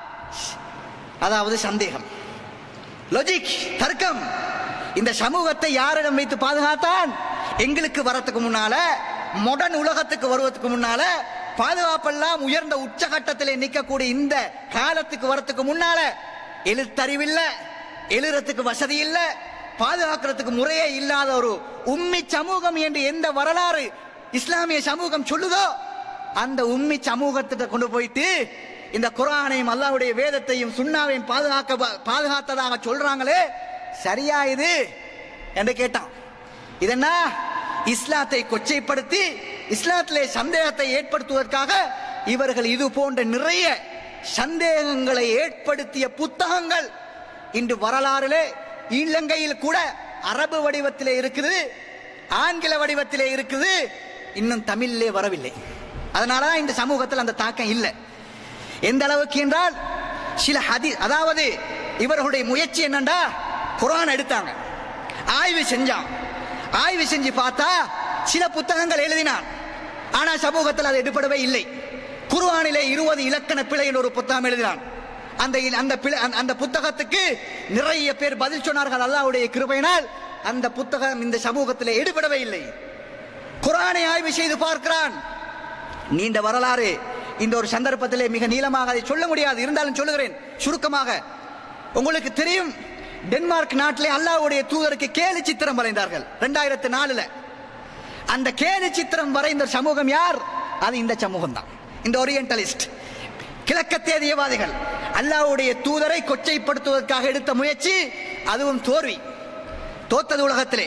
அதாவது சந்தேகம் லாஜிக் தர்க்கம் இந்த சமூகத்தை யாரிடம் வைத்து பாதுகாத்தான் எங்களுக்கு வரத்துக்கு முன்னால மாடர்ன் உலகத்துக்கு வருவதற்கு முன்னால பாதுகாப்பெல்லாம் உயர்ந்த உச்சகட்டத்திலே நிற்கக்கூடிய இந்த காலத்துக்கு வரத்துக்கு முன்னால எழுத்தறிவில்ல எழுறதுக்கு வசதி இல்ல பாதுகாக்கிறதுக்கு முறையே இல்லாத ஒரு உம்மி சமூகம் என்று எந்த வரலாறு இஸ்லாமிய சமூகம் சொல்லுதோ அந்த உம்மி சமூகத்திட்ட கொண்டு போயிட்டு இந்த குரானையும் அல்லாஹ்வுடைய வேதத்தையும் சுண்ணாவையும் பாதுகாக்க பாதுகாத்ததாக சொல்றாங்களே சரியா இது என்று கேட்டான் இதென்ன இஸ்லாத்தை கொச்சைப்படுத்தி இஸ்லாத்திலே சந்தேகத்தை ஏற்படுத்துவதற்காக இவர்கள் இது போன்ற நிறைய சந்தேகங்களை ஏற்படுத்திய புத்தகங்கள் இன்று வரலாறிலே இலங்கையில் கூட அரபு வடிவத்திலே இருக்குது ஆங்கில வடிவத்திலே இருக்குது இன்னும் தமிழிலே வரவில்லை அதனாலதான் இந்த சமூகத்தில் அந்த தாக்கம் இல்லை எந்த அளவுக்கு என்றால் சில ஹதி அதாவது இவர்களுடைய முயற்சி என்னண்டா குரான் எடுத்தாங்க ஆய்வு செஞ்சான் ஆய்வு செஞ்சு பார்த்தா சில புத்தகங்கள் எழுதினான் ஆனா சமூகத்தில் அது எடுபடவே இல்லை குர்ஆனிலே இருபது இலக்கண பிழையில் ஒரு புத்தகம் எழுதினான் அந்த அந்த பிழை அந்த- அந்த புத்தகத்துக்கு நிறைய பேர் பதில் சொன்னார்கள் அல்லாஹ்வுடைய கிருபையினால் அந்த புத்தகம் இந்த சமூகத்தில் எடுபடவே இல்லை குர்ஆனை ஆய்வு செய்து பார்க்கிறான் நீண்ட வரலாறு இந்த ஒரு சந்தர்ப்பத்திலே மிக நீளமாக அதை சொல்ல முடியாது இருந்தாலும் சொல்லுகிறேன் சுருக்கமாக உங்களுக்கு தெரியும் டென்மார்க் நாட்டிலே அல்லாஹ்வுடைய தூதருக்கு கேலி சித்திரம் வரைந்தார்கள் ரெண்டாயிரத்து நாலுல அந்த கேலி சித்திரம் வரைந்த சமூகம் யார் அது இந்த சமூகம் தான் இந்த ஓரியன்டலிஸ்ட் கிழக்கத்தேதியவாதிகள் அல்லாஹ்வுடைய தூதரை கொச்சைப்படுத்துவதற்காக எடுத்த முயற்சி அதுவும் தோல்வி தோத்தது உலகத்திலே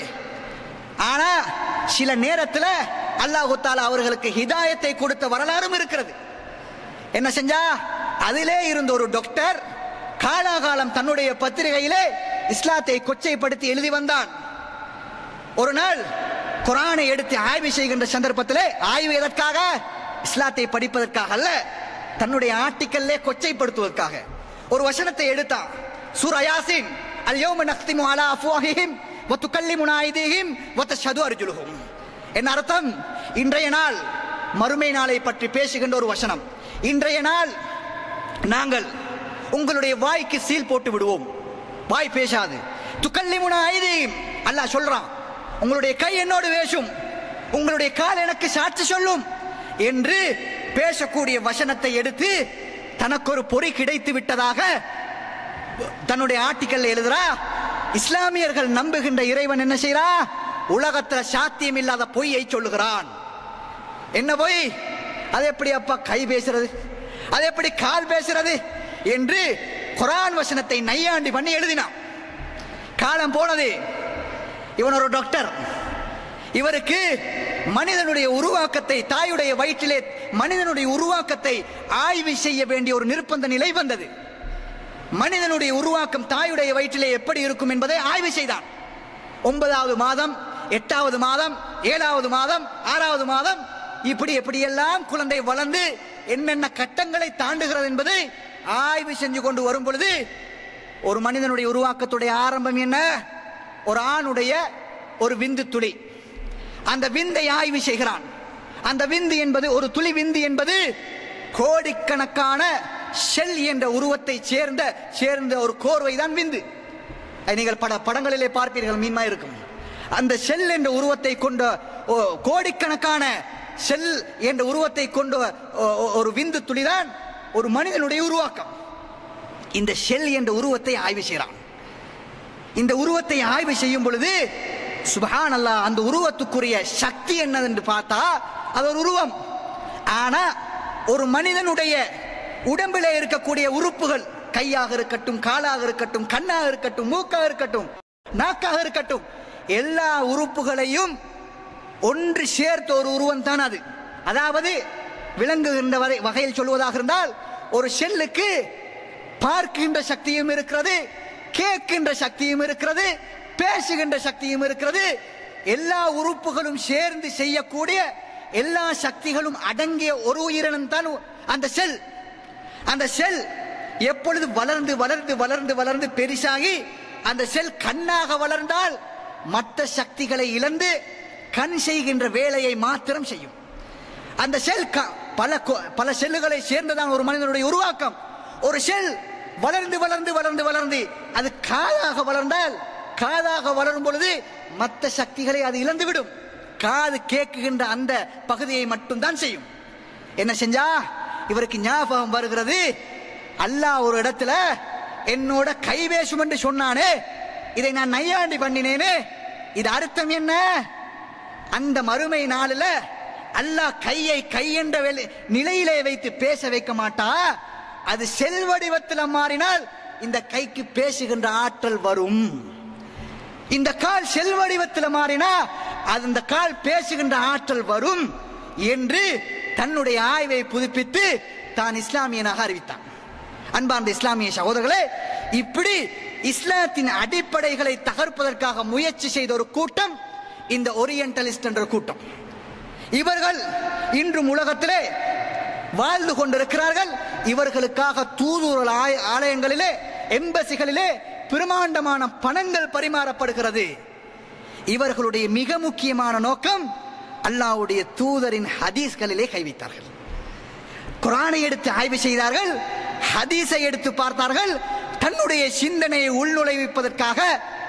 ஆனா சில நேரத்தில் அல்லாஹு தாலா அவர்களுக்கு ஹிதாயத்தை கொடுத்த வரலாறும் இருக்கிறது என்ன செஞ்சா அதிலே இருந்த ஒரு டாக்டர் காலாகாலம் தன்னுடைய பத்திரிகையிலே இஸ்லாத்தை கொச்சைப்படுத்தி எழுதி வந்தான் ஒரு நாள் குரானை எடுத்து ஆய்வு செய்கின்ற சந்தர்ப்பத்திலே ஆய்வு எதற்காக இஸ்லாத்தை படிப்பதற்காக அல்ல தன்னுடைய ஆர்டிக்கல்லே கொச்சைப்படுத்துவதற்காக ஒரு வசனத்தை எடுத்தான் சூரா யாசின் அல் யௌம நக்திமு அலா அஃப்வாஹிஹிம் வ துகல்லிமுனா ஐதீஹிம் வ தஷ்ஹது அர்ஜுலுஹும் என்ன அர்த்தம் இன்றைய நாள் மறுமை நாளை பற்றி பேசுகின்ற ஒரு வசனம் இன்றைய நாள் நாங்கள் உங்களுடைய வாய்க்கு சீல் போட்டு விடுவோம் வாய் பேசாது துக்கல்லிமுன ஐதீம் அல்லாஹ் சொல்றான் உங்களுடைய கை என்னோடு பேசும் உங்களுடைய கால் எனக்கு சாட்சி சொல்லும் என்று பேசக்கூடிய வசனத்தை எடுத்து தனக்கு ஒரு பொறி கிடைத்து விட்டதாக தன்னுடைய ஆர்டிக்கல் எழுதுறா இஸ்லாமியர்கள் நம்புகின்ற இறைவன் என்ன செய்றா உலகத்துல சாத்தியம் இல்லாத பொய்யை சொல்லுகிறான் என்ன பொய் அது எப்படி அப்பா கை பேசுறது அது எப்படி கால் பேசுறது என்று குரான் வசனத்தை நையாண்டி பண்ணி எழுதினான் காலம் போனது இவன் ஒரு டாக்டர் இவருக்கு மனிதனுடைய உருவாக்கத்தை தாயுடைய வயிற்றிலே மனிதனுடைய உருவாக்கத்தை ஆய்வு செய்ய வேண்டிய ஒரு நிர்பந்த நிலை வந்தது மனிதனுடைய உருவாக்கம் தாயுடைய வயிற்றிலே எப்படி இருக்கும் என்பதை ஆய்வு செய்தான் ஒன்பதாவது மாதம் எட்டாவது மாதம் ஏழாவது மாதம் ஆறாவது மாதம் இப்படி எப்படியெல்லாம் குழந்தை வளர்ந்து என்னென்ன கட்டங்களை தாண்டுகிறது என்பதை ஆய்வு செஞ்சு கொண்டு வரும் பொழுது ஒரு மனிதனுடைய உருவாக்கத்துடைய ஆரம்பம் என்ன ஒரு ஆணுடைய ஒரு விந்து துளி அந்த விந்தை ஆய்வு செய்கிறான் அந்த விந்து என்பது ஒரு துளி விந்து என்பது கோடிக்கணக்கான ஷெல் என்ற உருவத்தை சேர்ந்த சேர்ந்த ஒரு கோர்வை தான் விந்து அதை நீங்கள் பட படங்களிலே பார்ப்பீர்கள் மீன்மா இருக்கும் அந்த செல் என்ற உருவத்தை கொண்ட ஓ, கோடிக்கணக்கான செல் என்ற உருவத்தை கொண்ட ஓ, ஓ, ஒரு விந்து துளிதான் ஒரு மனிதனுடைய உருவாக்கம் இந்த ஷெல் என்ற உருவத்தை ஆய்வு செய்கிறான் இந்த உருவத்தை ஆய்வு செய்யும் பொழுது சுபஹான் அல்லாஹ் அந்த உருவத்துக்குரிய சக்தி என்னதென்று பார்த்தா அது ஒரு உருவம் ஆனா ஒரு மனிதனுடைய உடம்பிலே இருக்கக்கூடிய உறுப்புகள் கையாக இருக்கட்டும் காலாக இருக்கட்டும் கண்ணாக இருக்கட்டும் மூக்காக இருக்கட்டும் நாக்காக இருக்கட்டும் எல்லா உறுப்புகளையும் ஒன்று சேர்த்த ஒரு உருவம் தான் அது அதாவது விளங்குகின்ற வரை வகையில் சொல்வதாக இருந்தால் ஒரு செல்லுக்கு பார்க்கின்ற சக்தியும் இருக்கிறது கேட்கின்ற சக்தியும் இருக்கிறது பேசுகின்ற சக்தியும் இருக்கிறது எல்லா உறுப்புகளும் சேர்ந்து செய்யக்கூடிய எல்லா சக்திகளும் அடங்கிய ஒரு உயிரினம் தான் அந்த செல் அந்த செல் எப்பொழுது வளர்ந்து வளர்ந்து வளர்ந்து வளர்ந்து பெரிசாகி அந்த செல் கண்ணாக வளர்ந்தால் மற்ற சக்திகளை இழந்து கண் செய்கின்ற வேலையை மாத்திரம் செய்யும் அந்த செல் க- பல கொ- பல செல்லுகளை சேர்ந்ததான் ஒரு மனிதனுடைய உருவாக்கம் ஒரு செல் வளர்ந்து வளர்ந்து வளர்ந்து வளர்ந்து அது காதாக வளர்ந்தால் காதாக வளரும் பொழுது மற்ற சக்திகளை அது இழந்துவிடும் காது கேட்குகின்ற அந்த பகுதியை மட்டும்தான் செய்யும் என்ன செஞ்சா இவருக்கு ஞாபகம் வருகிறது அல்லாஹ் ஒரு இடத்துல என்னோட கை பேசும் என்று சொன்னானே இதை நான் நையாண்டி பண்ணினேனே இது அர்த்தம் என்ன அந்த மறுமை நாளில் அல்லாஹ் கையை கை என்ற வேலை- நிலையிலே வைத்து பேச வைக்க மாட்டா அது செல்வடிவத்தில் மாறினால் இந்த கைக்கு பேசுகின்ற ஆற்றல் வரும் இந்த கால் செல்வடிவத்தில் மாறினா அது இந்த கால் பேசுகின்ற ஆற்றல் வரும் என்று தன்னுடைய ஆய்வை புதுப்பித்து தான் இஸ்லாமியனாக அறிவித்தான் அன்பார்ந்த இஸ்லாமிய சகோதரர்களே இப்படி இஸ்லாத்தின் அடிப்படைகளை தகர்ப்பதற்காக முயற்சி செய்த ஒரு கூட்டம் இந்த ஓரியன்டலிஸ்ட் என்ற கூட்டம் இவர்கள் இன்றும் உலகத்திலே வாழ்ந்து கொண்டிருக்கிறார்கள் இவர்களுக்காக தூதுவர்கள் ஆய- ஆலயங்களிலே எம்பசிகளிலே பிரமாண்டமான பணங்கள் பரிமாறப்படுகிறது இவர்களுடைய மிக முக்கியமான நோக்கம் அல்லாஹ்வுடைய தூதரின் ஹதீஸ்களிலே கை வைத்தார்கள் குரானை எடுத்து ஆய்வு செய்தார்கள் ஹதீஸை எடுத்து பார்த்தார்கள் தன்னுடைய சிந்தனையை உள்நுழைவிப்பதற்காக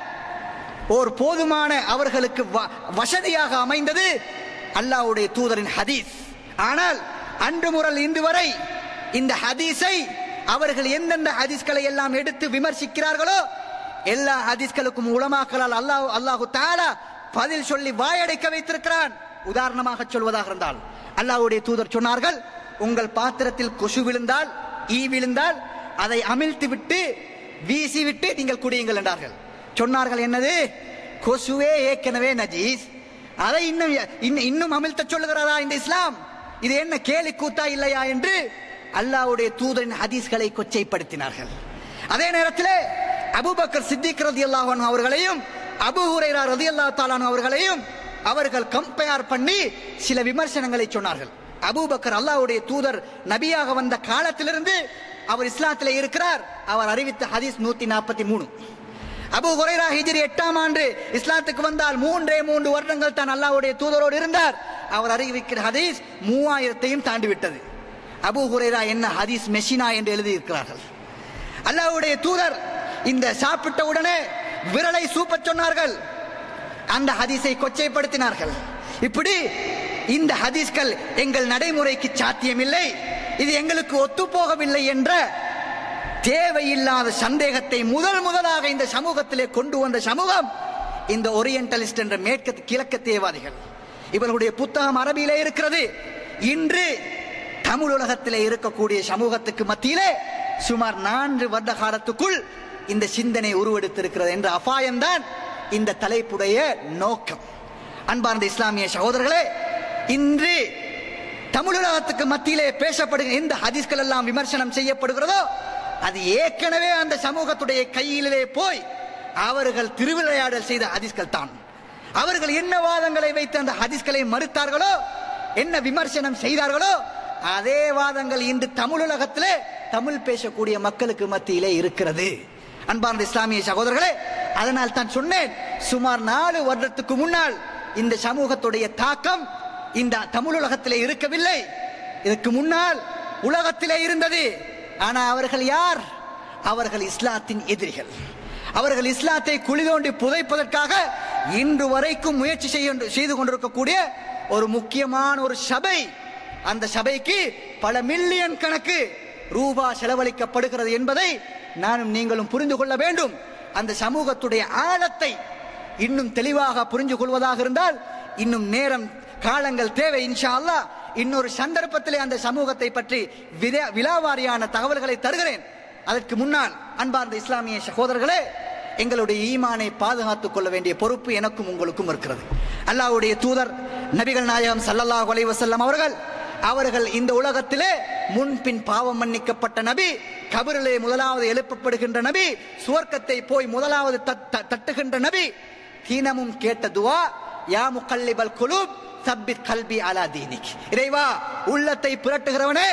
ஓர் போதுமான அவர்களுக்கு வ- வசதியாக அமைந்தது அல்லாஹ்வுடைய தூதரின் ஹதீஸ் ஆனால் அன்று முறல் இன்று வரை இந்த ஹதீஸை அவர்கள் எந்தெந்த ஹதீஸ்களை எல்லாம் எடுத்து விமர்சிக்கிறார்களோ எல்லா ஹதீஸ்களுக்கும் உலமாக்களால் அல்லாஹ் அல்லாஹு தாலா பதில் சொல்லி வாயடைக்க வைத்திருக்கிறான் உதாரணமாக சொல்வதாக இருந்தால் அல்லாஹ்வுடைய தூதர் சொன்னார்கள் உங்கள் பாத்திரத்தில் கொசு விழுந்தால் ஈ விழுந்தால் அதை அமிழ்த்து விட்டு வீசி விட்டு நீங்கள் குடியுங்கள் என்றார்கள் சொன்னார்கள் என்னது கொசுவே ஏற்கனவே நஜீஸ் அதை இன்னும் இன்னும் இன்னும் அமிழ்த்த சொல்லுகிறதா இந்த இஸ்லாம் இது என்ன கேலி கூத்தா இல்லையா என்று அல்லாஹ்வுடைய தூதரின் ஹதீஸ்களை கொச்சைப்படுத்தினார்கள் அதே நேரத்தில் அபூபக்கர் சித்திக் ரலியல்லாஹு அன்ஹு அவர்களையும் அபூ ஹுரைரா ரலியல்லாஹு தஆலா அன்ஹு அவர்களையும் அவர்கள் கம்பேர் பண்ணி சில விமர்சனங்களை சொன்னார்கள் அபூபக்கர் அல்லாஹ்வுடைய தூதர் நபியாக வந்த காலத்திலிருந்து அவர் இஸ்லாத்திலே இருக்கிறார் அவர் அறிவித்த ஹதீஸ் நூத்தி நாற்பத்தி மூணு அபு ஹுரைரா ஹிஜ்ரி எட்டாம் ஆண்டு இஸ்லாத்துக்கு வந்தால் மூன்றே மூன்று வருடங்கள் தான் அல்லாஹ்வுடைய தூதரோடு இருந்தார் அவர் அறிவிக்கிற ஹதீஸ் மூவாயிரத்தையும் தாண்டி விட்டது அபு ஹுரைரா என்ன ஹதீஸ் மெஷினா என்று எழுதியிருக்கிறார்கள் அல்லாஹ்வுடைய தூதர் இந்த சாப்பிட்ட உடனே விரலை சூப்பச் சொன்னார்கள் அந்த ஹதீஸை கொச்சைப்படுத்தினார்கள் இப்படி இந்த ஹதீஸ்கள் எங்கள் நடைமுறைக்கு சாத்தியமில்லை இது எங்களுக்கு ஒத்துப்போகவில்லை என்ற தேவையில்லாத சந்தேகத்தை முதல் முதலாக இந்த சமூகத்திலே கொண்டு வந்த சமூகம் இந்த ஓரியன்டலிஸ்ட் என்ற மேற்கு கிழக்கத்தேவாதிகள் இவர்களுடைய புத்தகம் அரபியிலே இருக்கிறது இன்று தமிழ் உலகத்திலே இருக்கக்கூடிய சமூகத்துக்கு மத்தியிலே சுமார் நான்கு வருட காலத்துக்குள் இந்த சிந்தனை உருவெடுத்திருக்கிறது என்ற அபாயம்தான் இந்த தலைப்புடைய நோக்கம் அன்பார்ந்த இஸ்லாமிய சகோதரர்களே இன்று தமிழுலகத்துக்கு மத்தியிலே பேசப்படுகிற எந்த ஹதீஸ்கள் எல்லாம் விமர்சனம் செய்யப்படுகிறதோ அது ஏற்கனவே அந்த சமூகத்துடைய கையிலே போய் அவர்கள் திருவிளையாடல் செய்த ஹதீஸ்கள் தான் அவர்கள் என்ன வாதங்களை வைத்து அந்த ஹதீஸ்களை மறுத்தார்களோ என்ன விமர்சனம் செய்தார்களோ அதே வாதங்கள் இன்று தமிழுலகத்திலே தமிழ் பேசக்கூடிய மக்களுக்கு மத்தியிலே இருக்கிறது அன்பார்ந்த இஸ்லாமிய சகோதரர்களே அதனால் தான் சொன்னேன் சுமார் நாலு வருடத்துக்கு முன்னால் இந்த சமூகத்துடைய தாக்கம் இந்த தமிழுலகத்திலே இருக்கவில்லை இதற்கு முன்னால் உலகத்திலே இருந்தது ஆனா அவர்கள் யார் அவர்கள் இஸ்லாத்தின் எதிரிகள் அவர்கள் இஸ்லாத்தை குழி தோண்டி புதைப்பதற்காக இன்று வரைக்கும் முயற்சி செய்ய செய்து கொண்டிருக்கக்கூடிய ஒரு முக்கியமான ஒரு சபை அந்த சபைக்கு பல மில்லியன் கணக்கு ரூபா செலவழிக்கப்படுகிறது என்பதை நானும் நீங்களும் புரிந்து கொள்ள வேண்டும் அந்த சமூகத்துடைய ஆழத்தை இன்னும் தெளிவாக புரிந்து கொள்வதாக இருந்தால் இன்னும் நேரம் காலங்கள் தேவை இன்ஷா அல்லாஹ் இன்னொரு சந்தர்ப்பத்திலே அந்த சமூகத்தை பற்றி விதா- விலாவாரியான தகவல்களை தருகிறேன் அதற்கு முன்னால் அன்பார்ந்த இஸ்லாமிய சகோதரர்களே எங்களுடைய ஈமானை பாதுகாத்துக் கொள்ள வேண்டிய பொறுப்பு எனக்கும் உங்களுக்கும் இருக்கிறது அல்லாஹ்வுடைய தூதர் நபிகள் நாயகம் ஸல்லல்லாஹு அலைஹி வஸல்லம் அவர்கள் அவர்கள் இந்த உலகத்திலே முன்பின் பாவம் மன்னிக்கப்பட்ட நபி கபரிலே முதலாவது எழுப்பப்படுகின்ற நபி சுவர்க்கத்தை போய் முதலாவது தட்- தட்- தட்டுகின்ற நபி தீனமும் கேட்ட துவா யா முகல்லிபல் குலூப் சப்பித் கல்பி அலா தீனிக் இறைவா உள்ளத்தை புரட்டுகிறவனே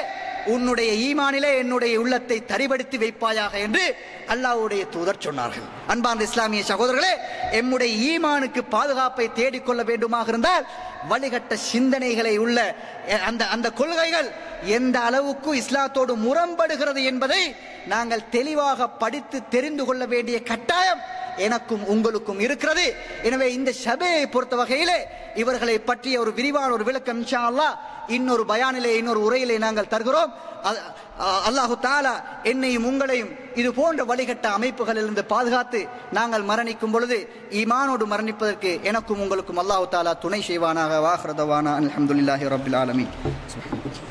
உன்னுடைய ஈமானிலே என்னுடைய உள்ளத்தை தரிபடுத்தி வைப்பாயாக என்று அல்லாஹ்வுடைய தூதர் சொன்னார்கள் அன்பார்ந்த இஸ்லாமிய சகோதரர்களே எம்முடைய ஈமானுக்கு பாதுகாப்பை தேடிக்கொள்ள வேண்டுமாக இருந்தால் வழிகட்ட சிந்தனைகளை உள்ள அஹ், அந்த அந்த கொள்கைகள் எந்த அளவுக்கு இஸ்லாத்தோடு முரண்படுகிறது என்பதை நாங்கள் தெளிவாக படித்து தெரிந்து கொள்ள வேண்டிய கட்டாயம் எனக்கும் உங்களுக்கும் இருக்கிறது எனவே இந்த சபையை பொறுத்த வகையிலே இவர்களை பற்றிய ஒரு விரிவான ஒரு விளக்கம் இன்ஷா அல்லாஹ் இன்னொரு பயானிலே இன்னொரு உரையிலே நாங்கள் தருகிறோம் அ- அ- அல்லாஹு தாலா என்னையும் உங்களையும் இது போன்ற வழிகட்ட அமைப்புகளிலிருந்து பாதுகாத்து நாங்கள் மரணிக்கும் பொழுது ஈமானோடு மரணிப்பதற்கு எனக்கும் உங்களுக்கும் அல்லாஹு தாலா துணை செய்வானாக வாஹ்ரதவானா அல்ஹம்துலில்லாஹி ரபில் ஆலமீன்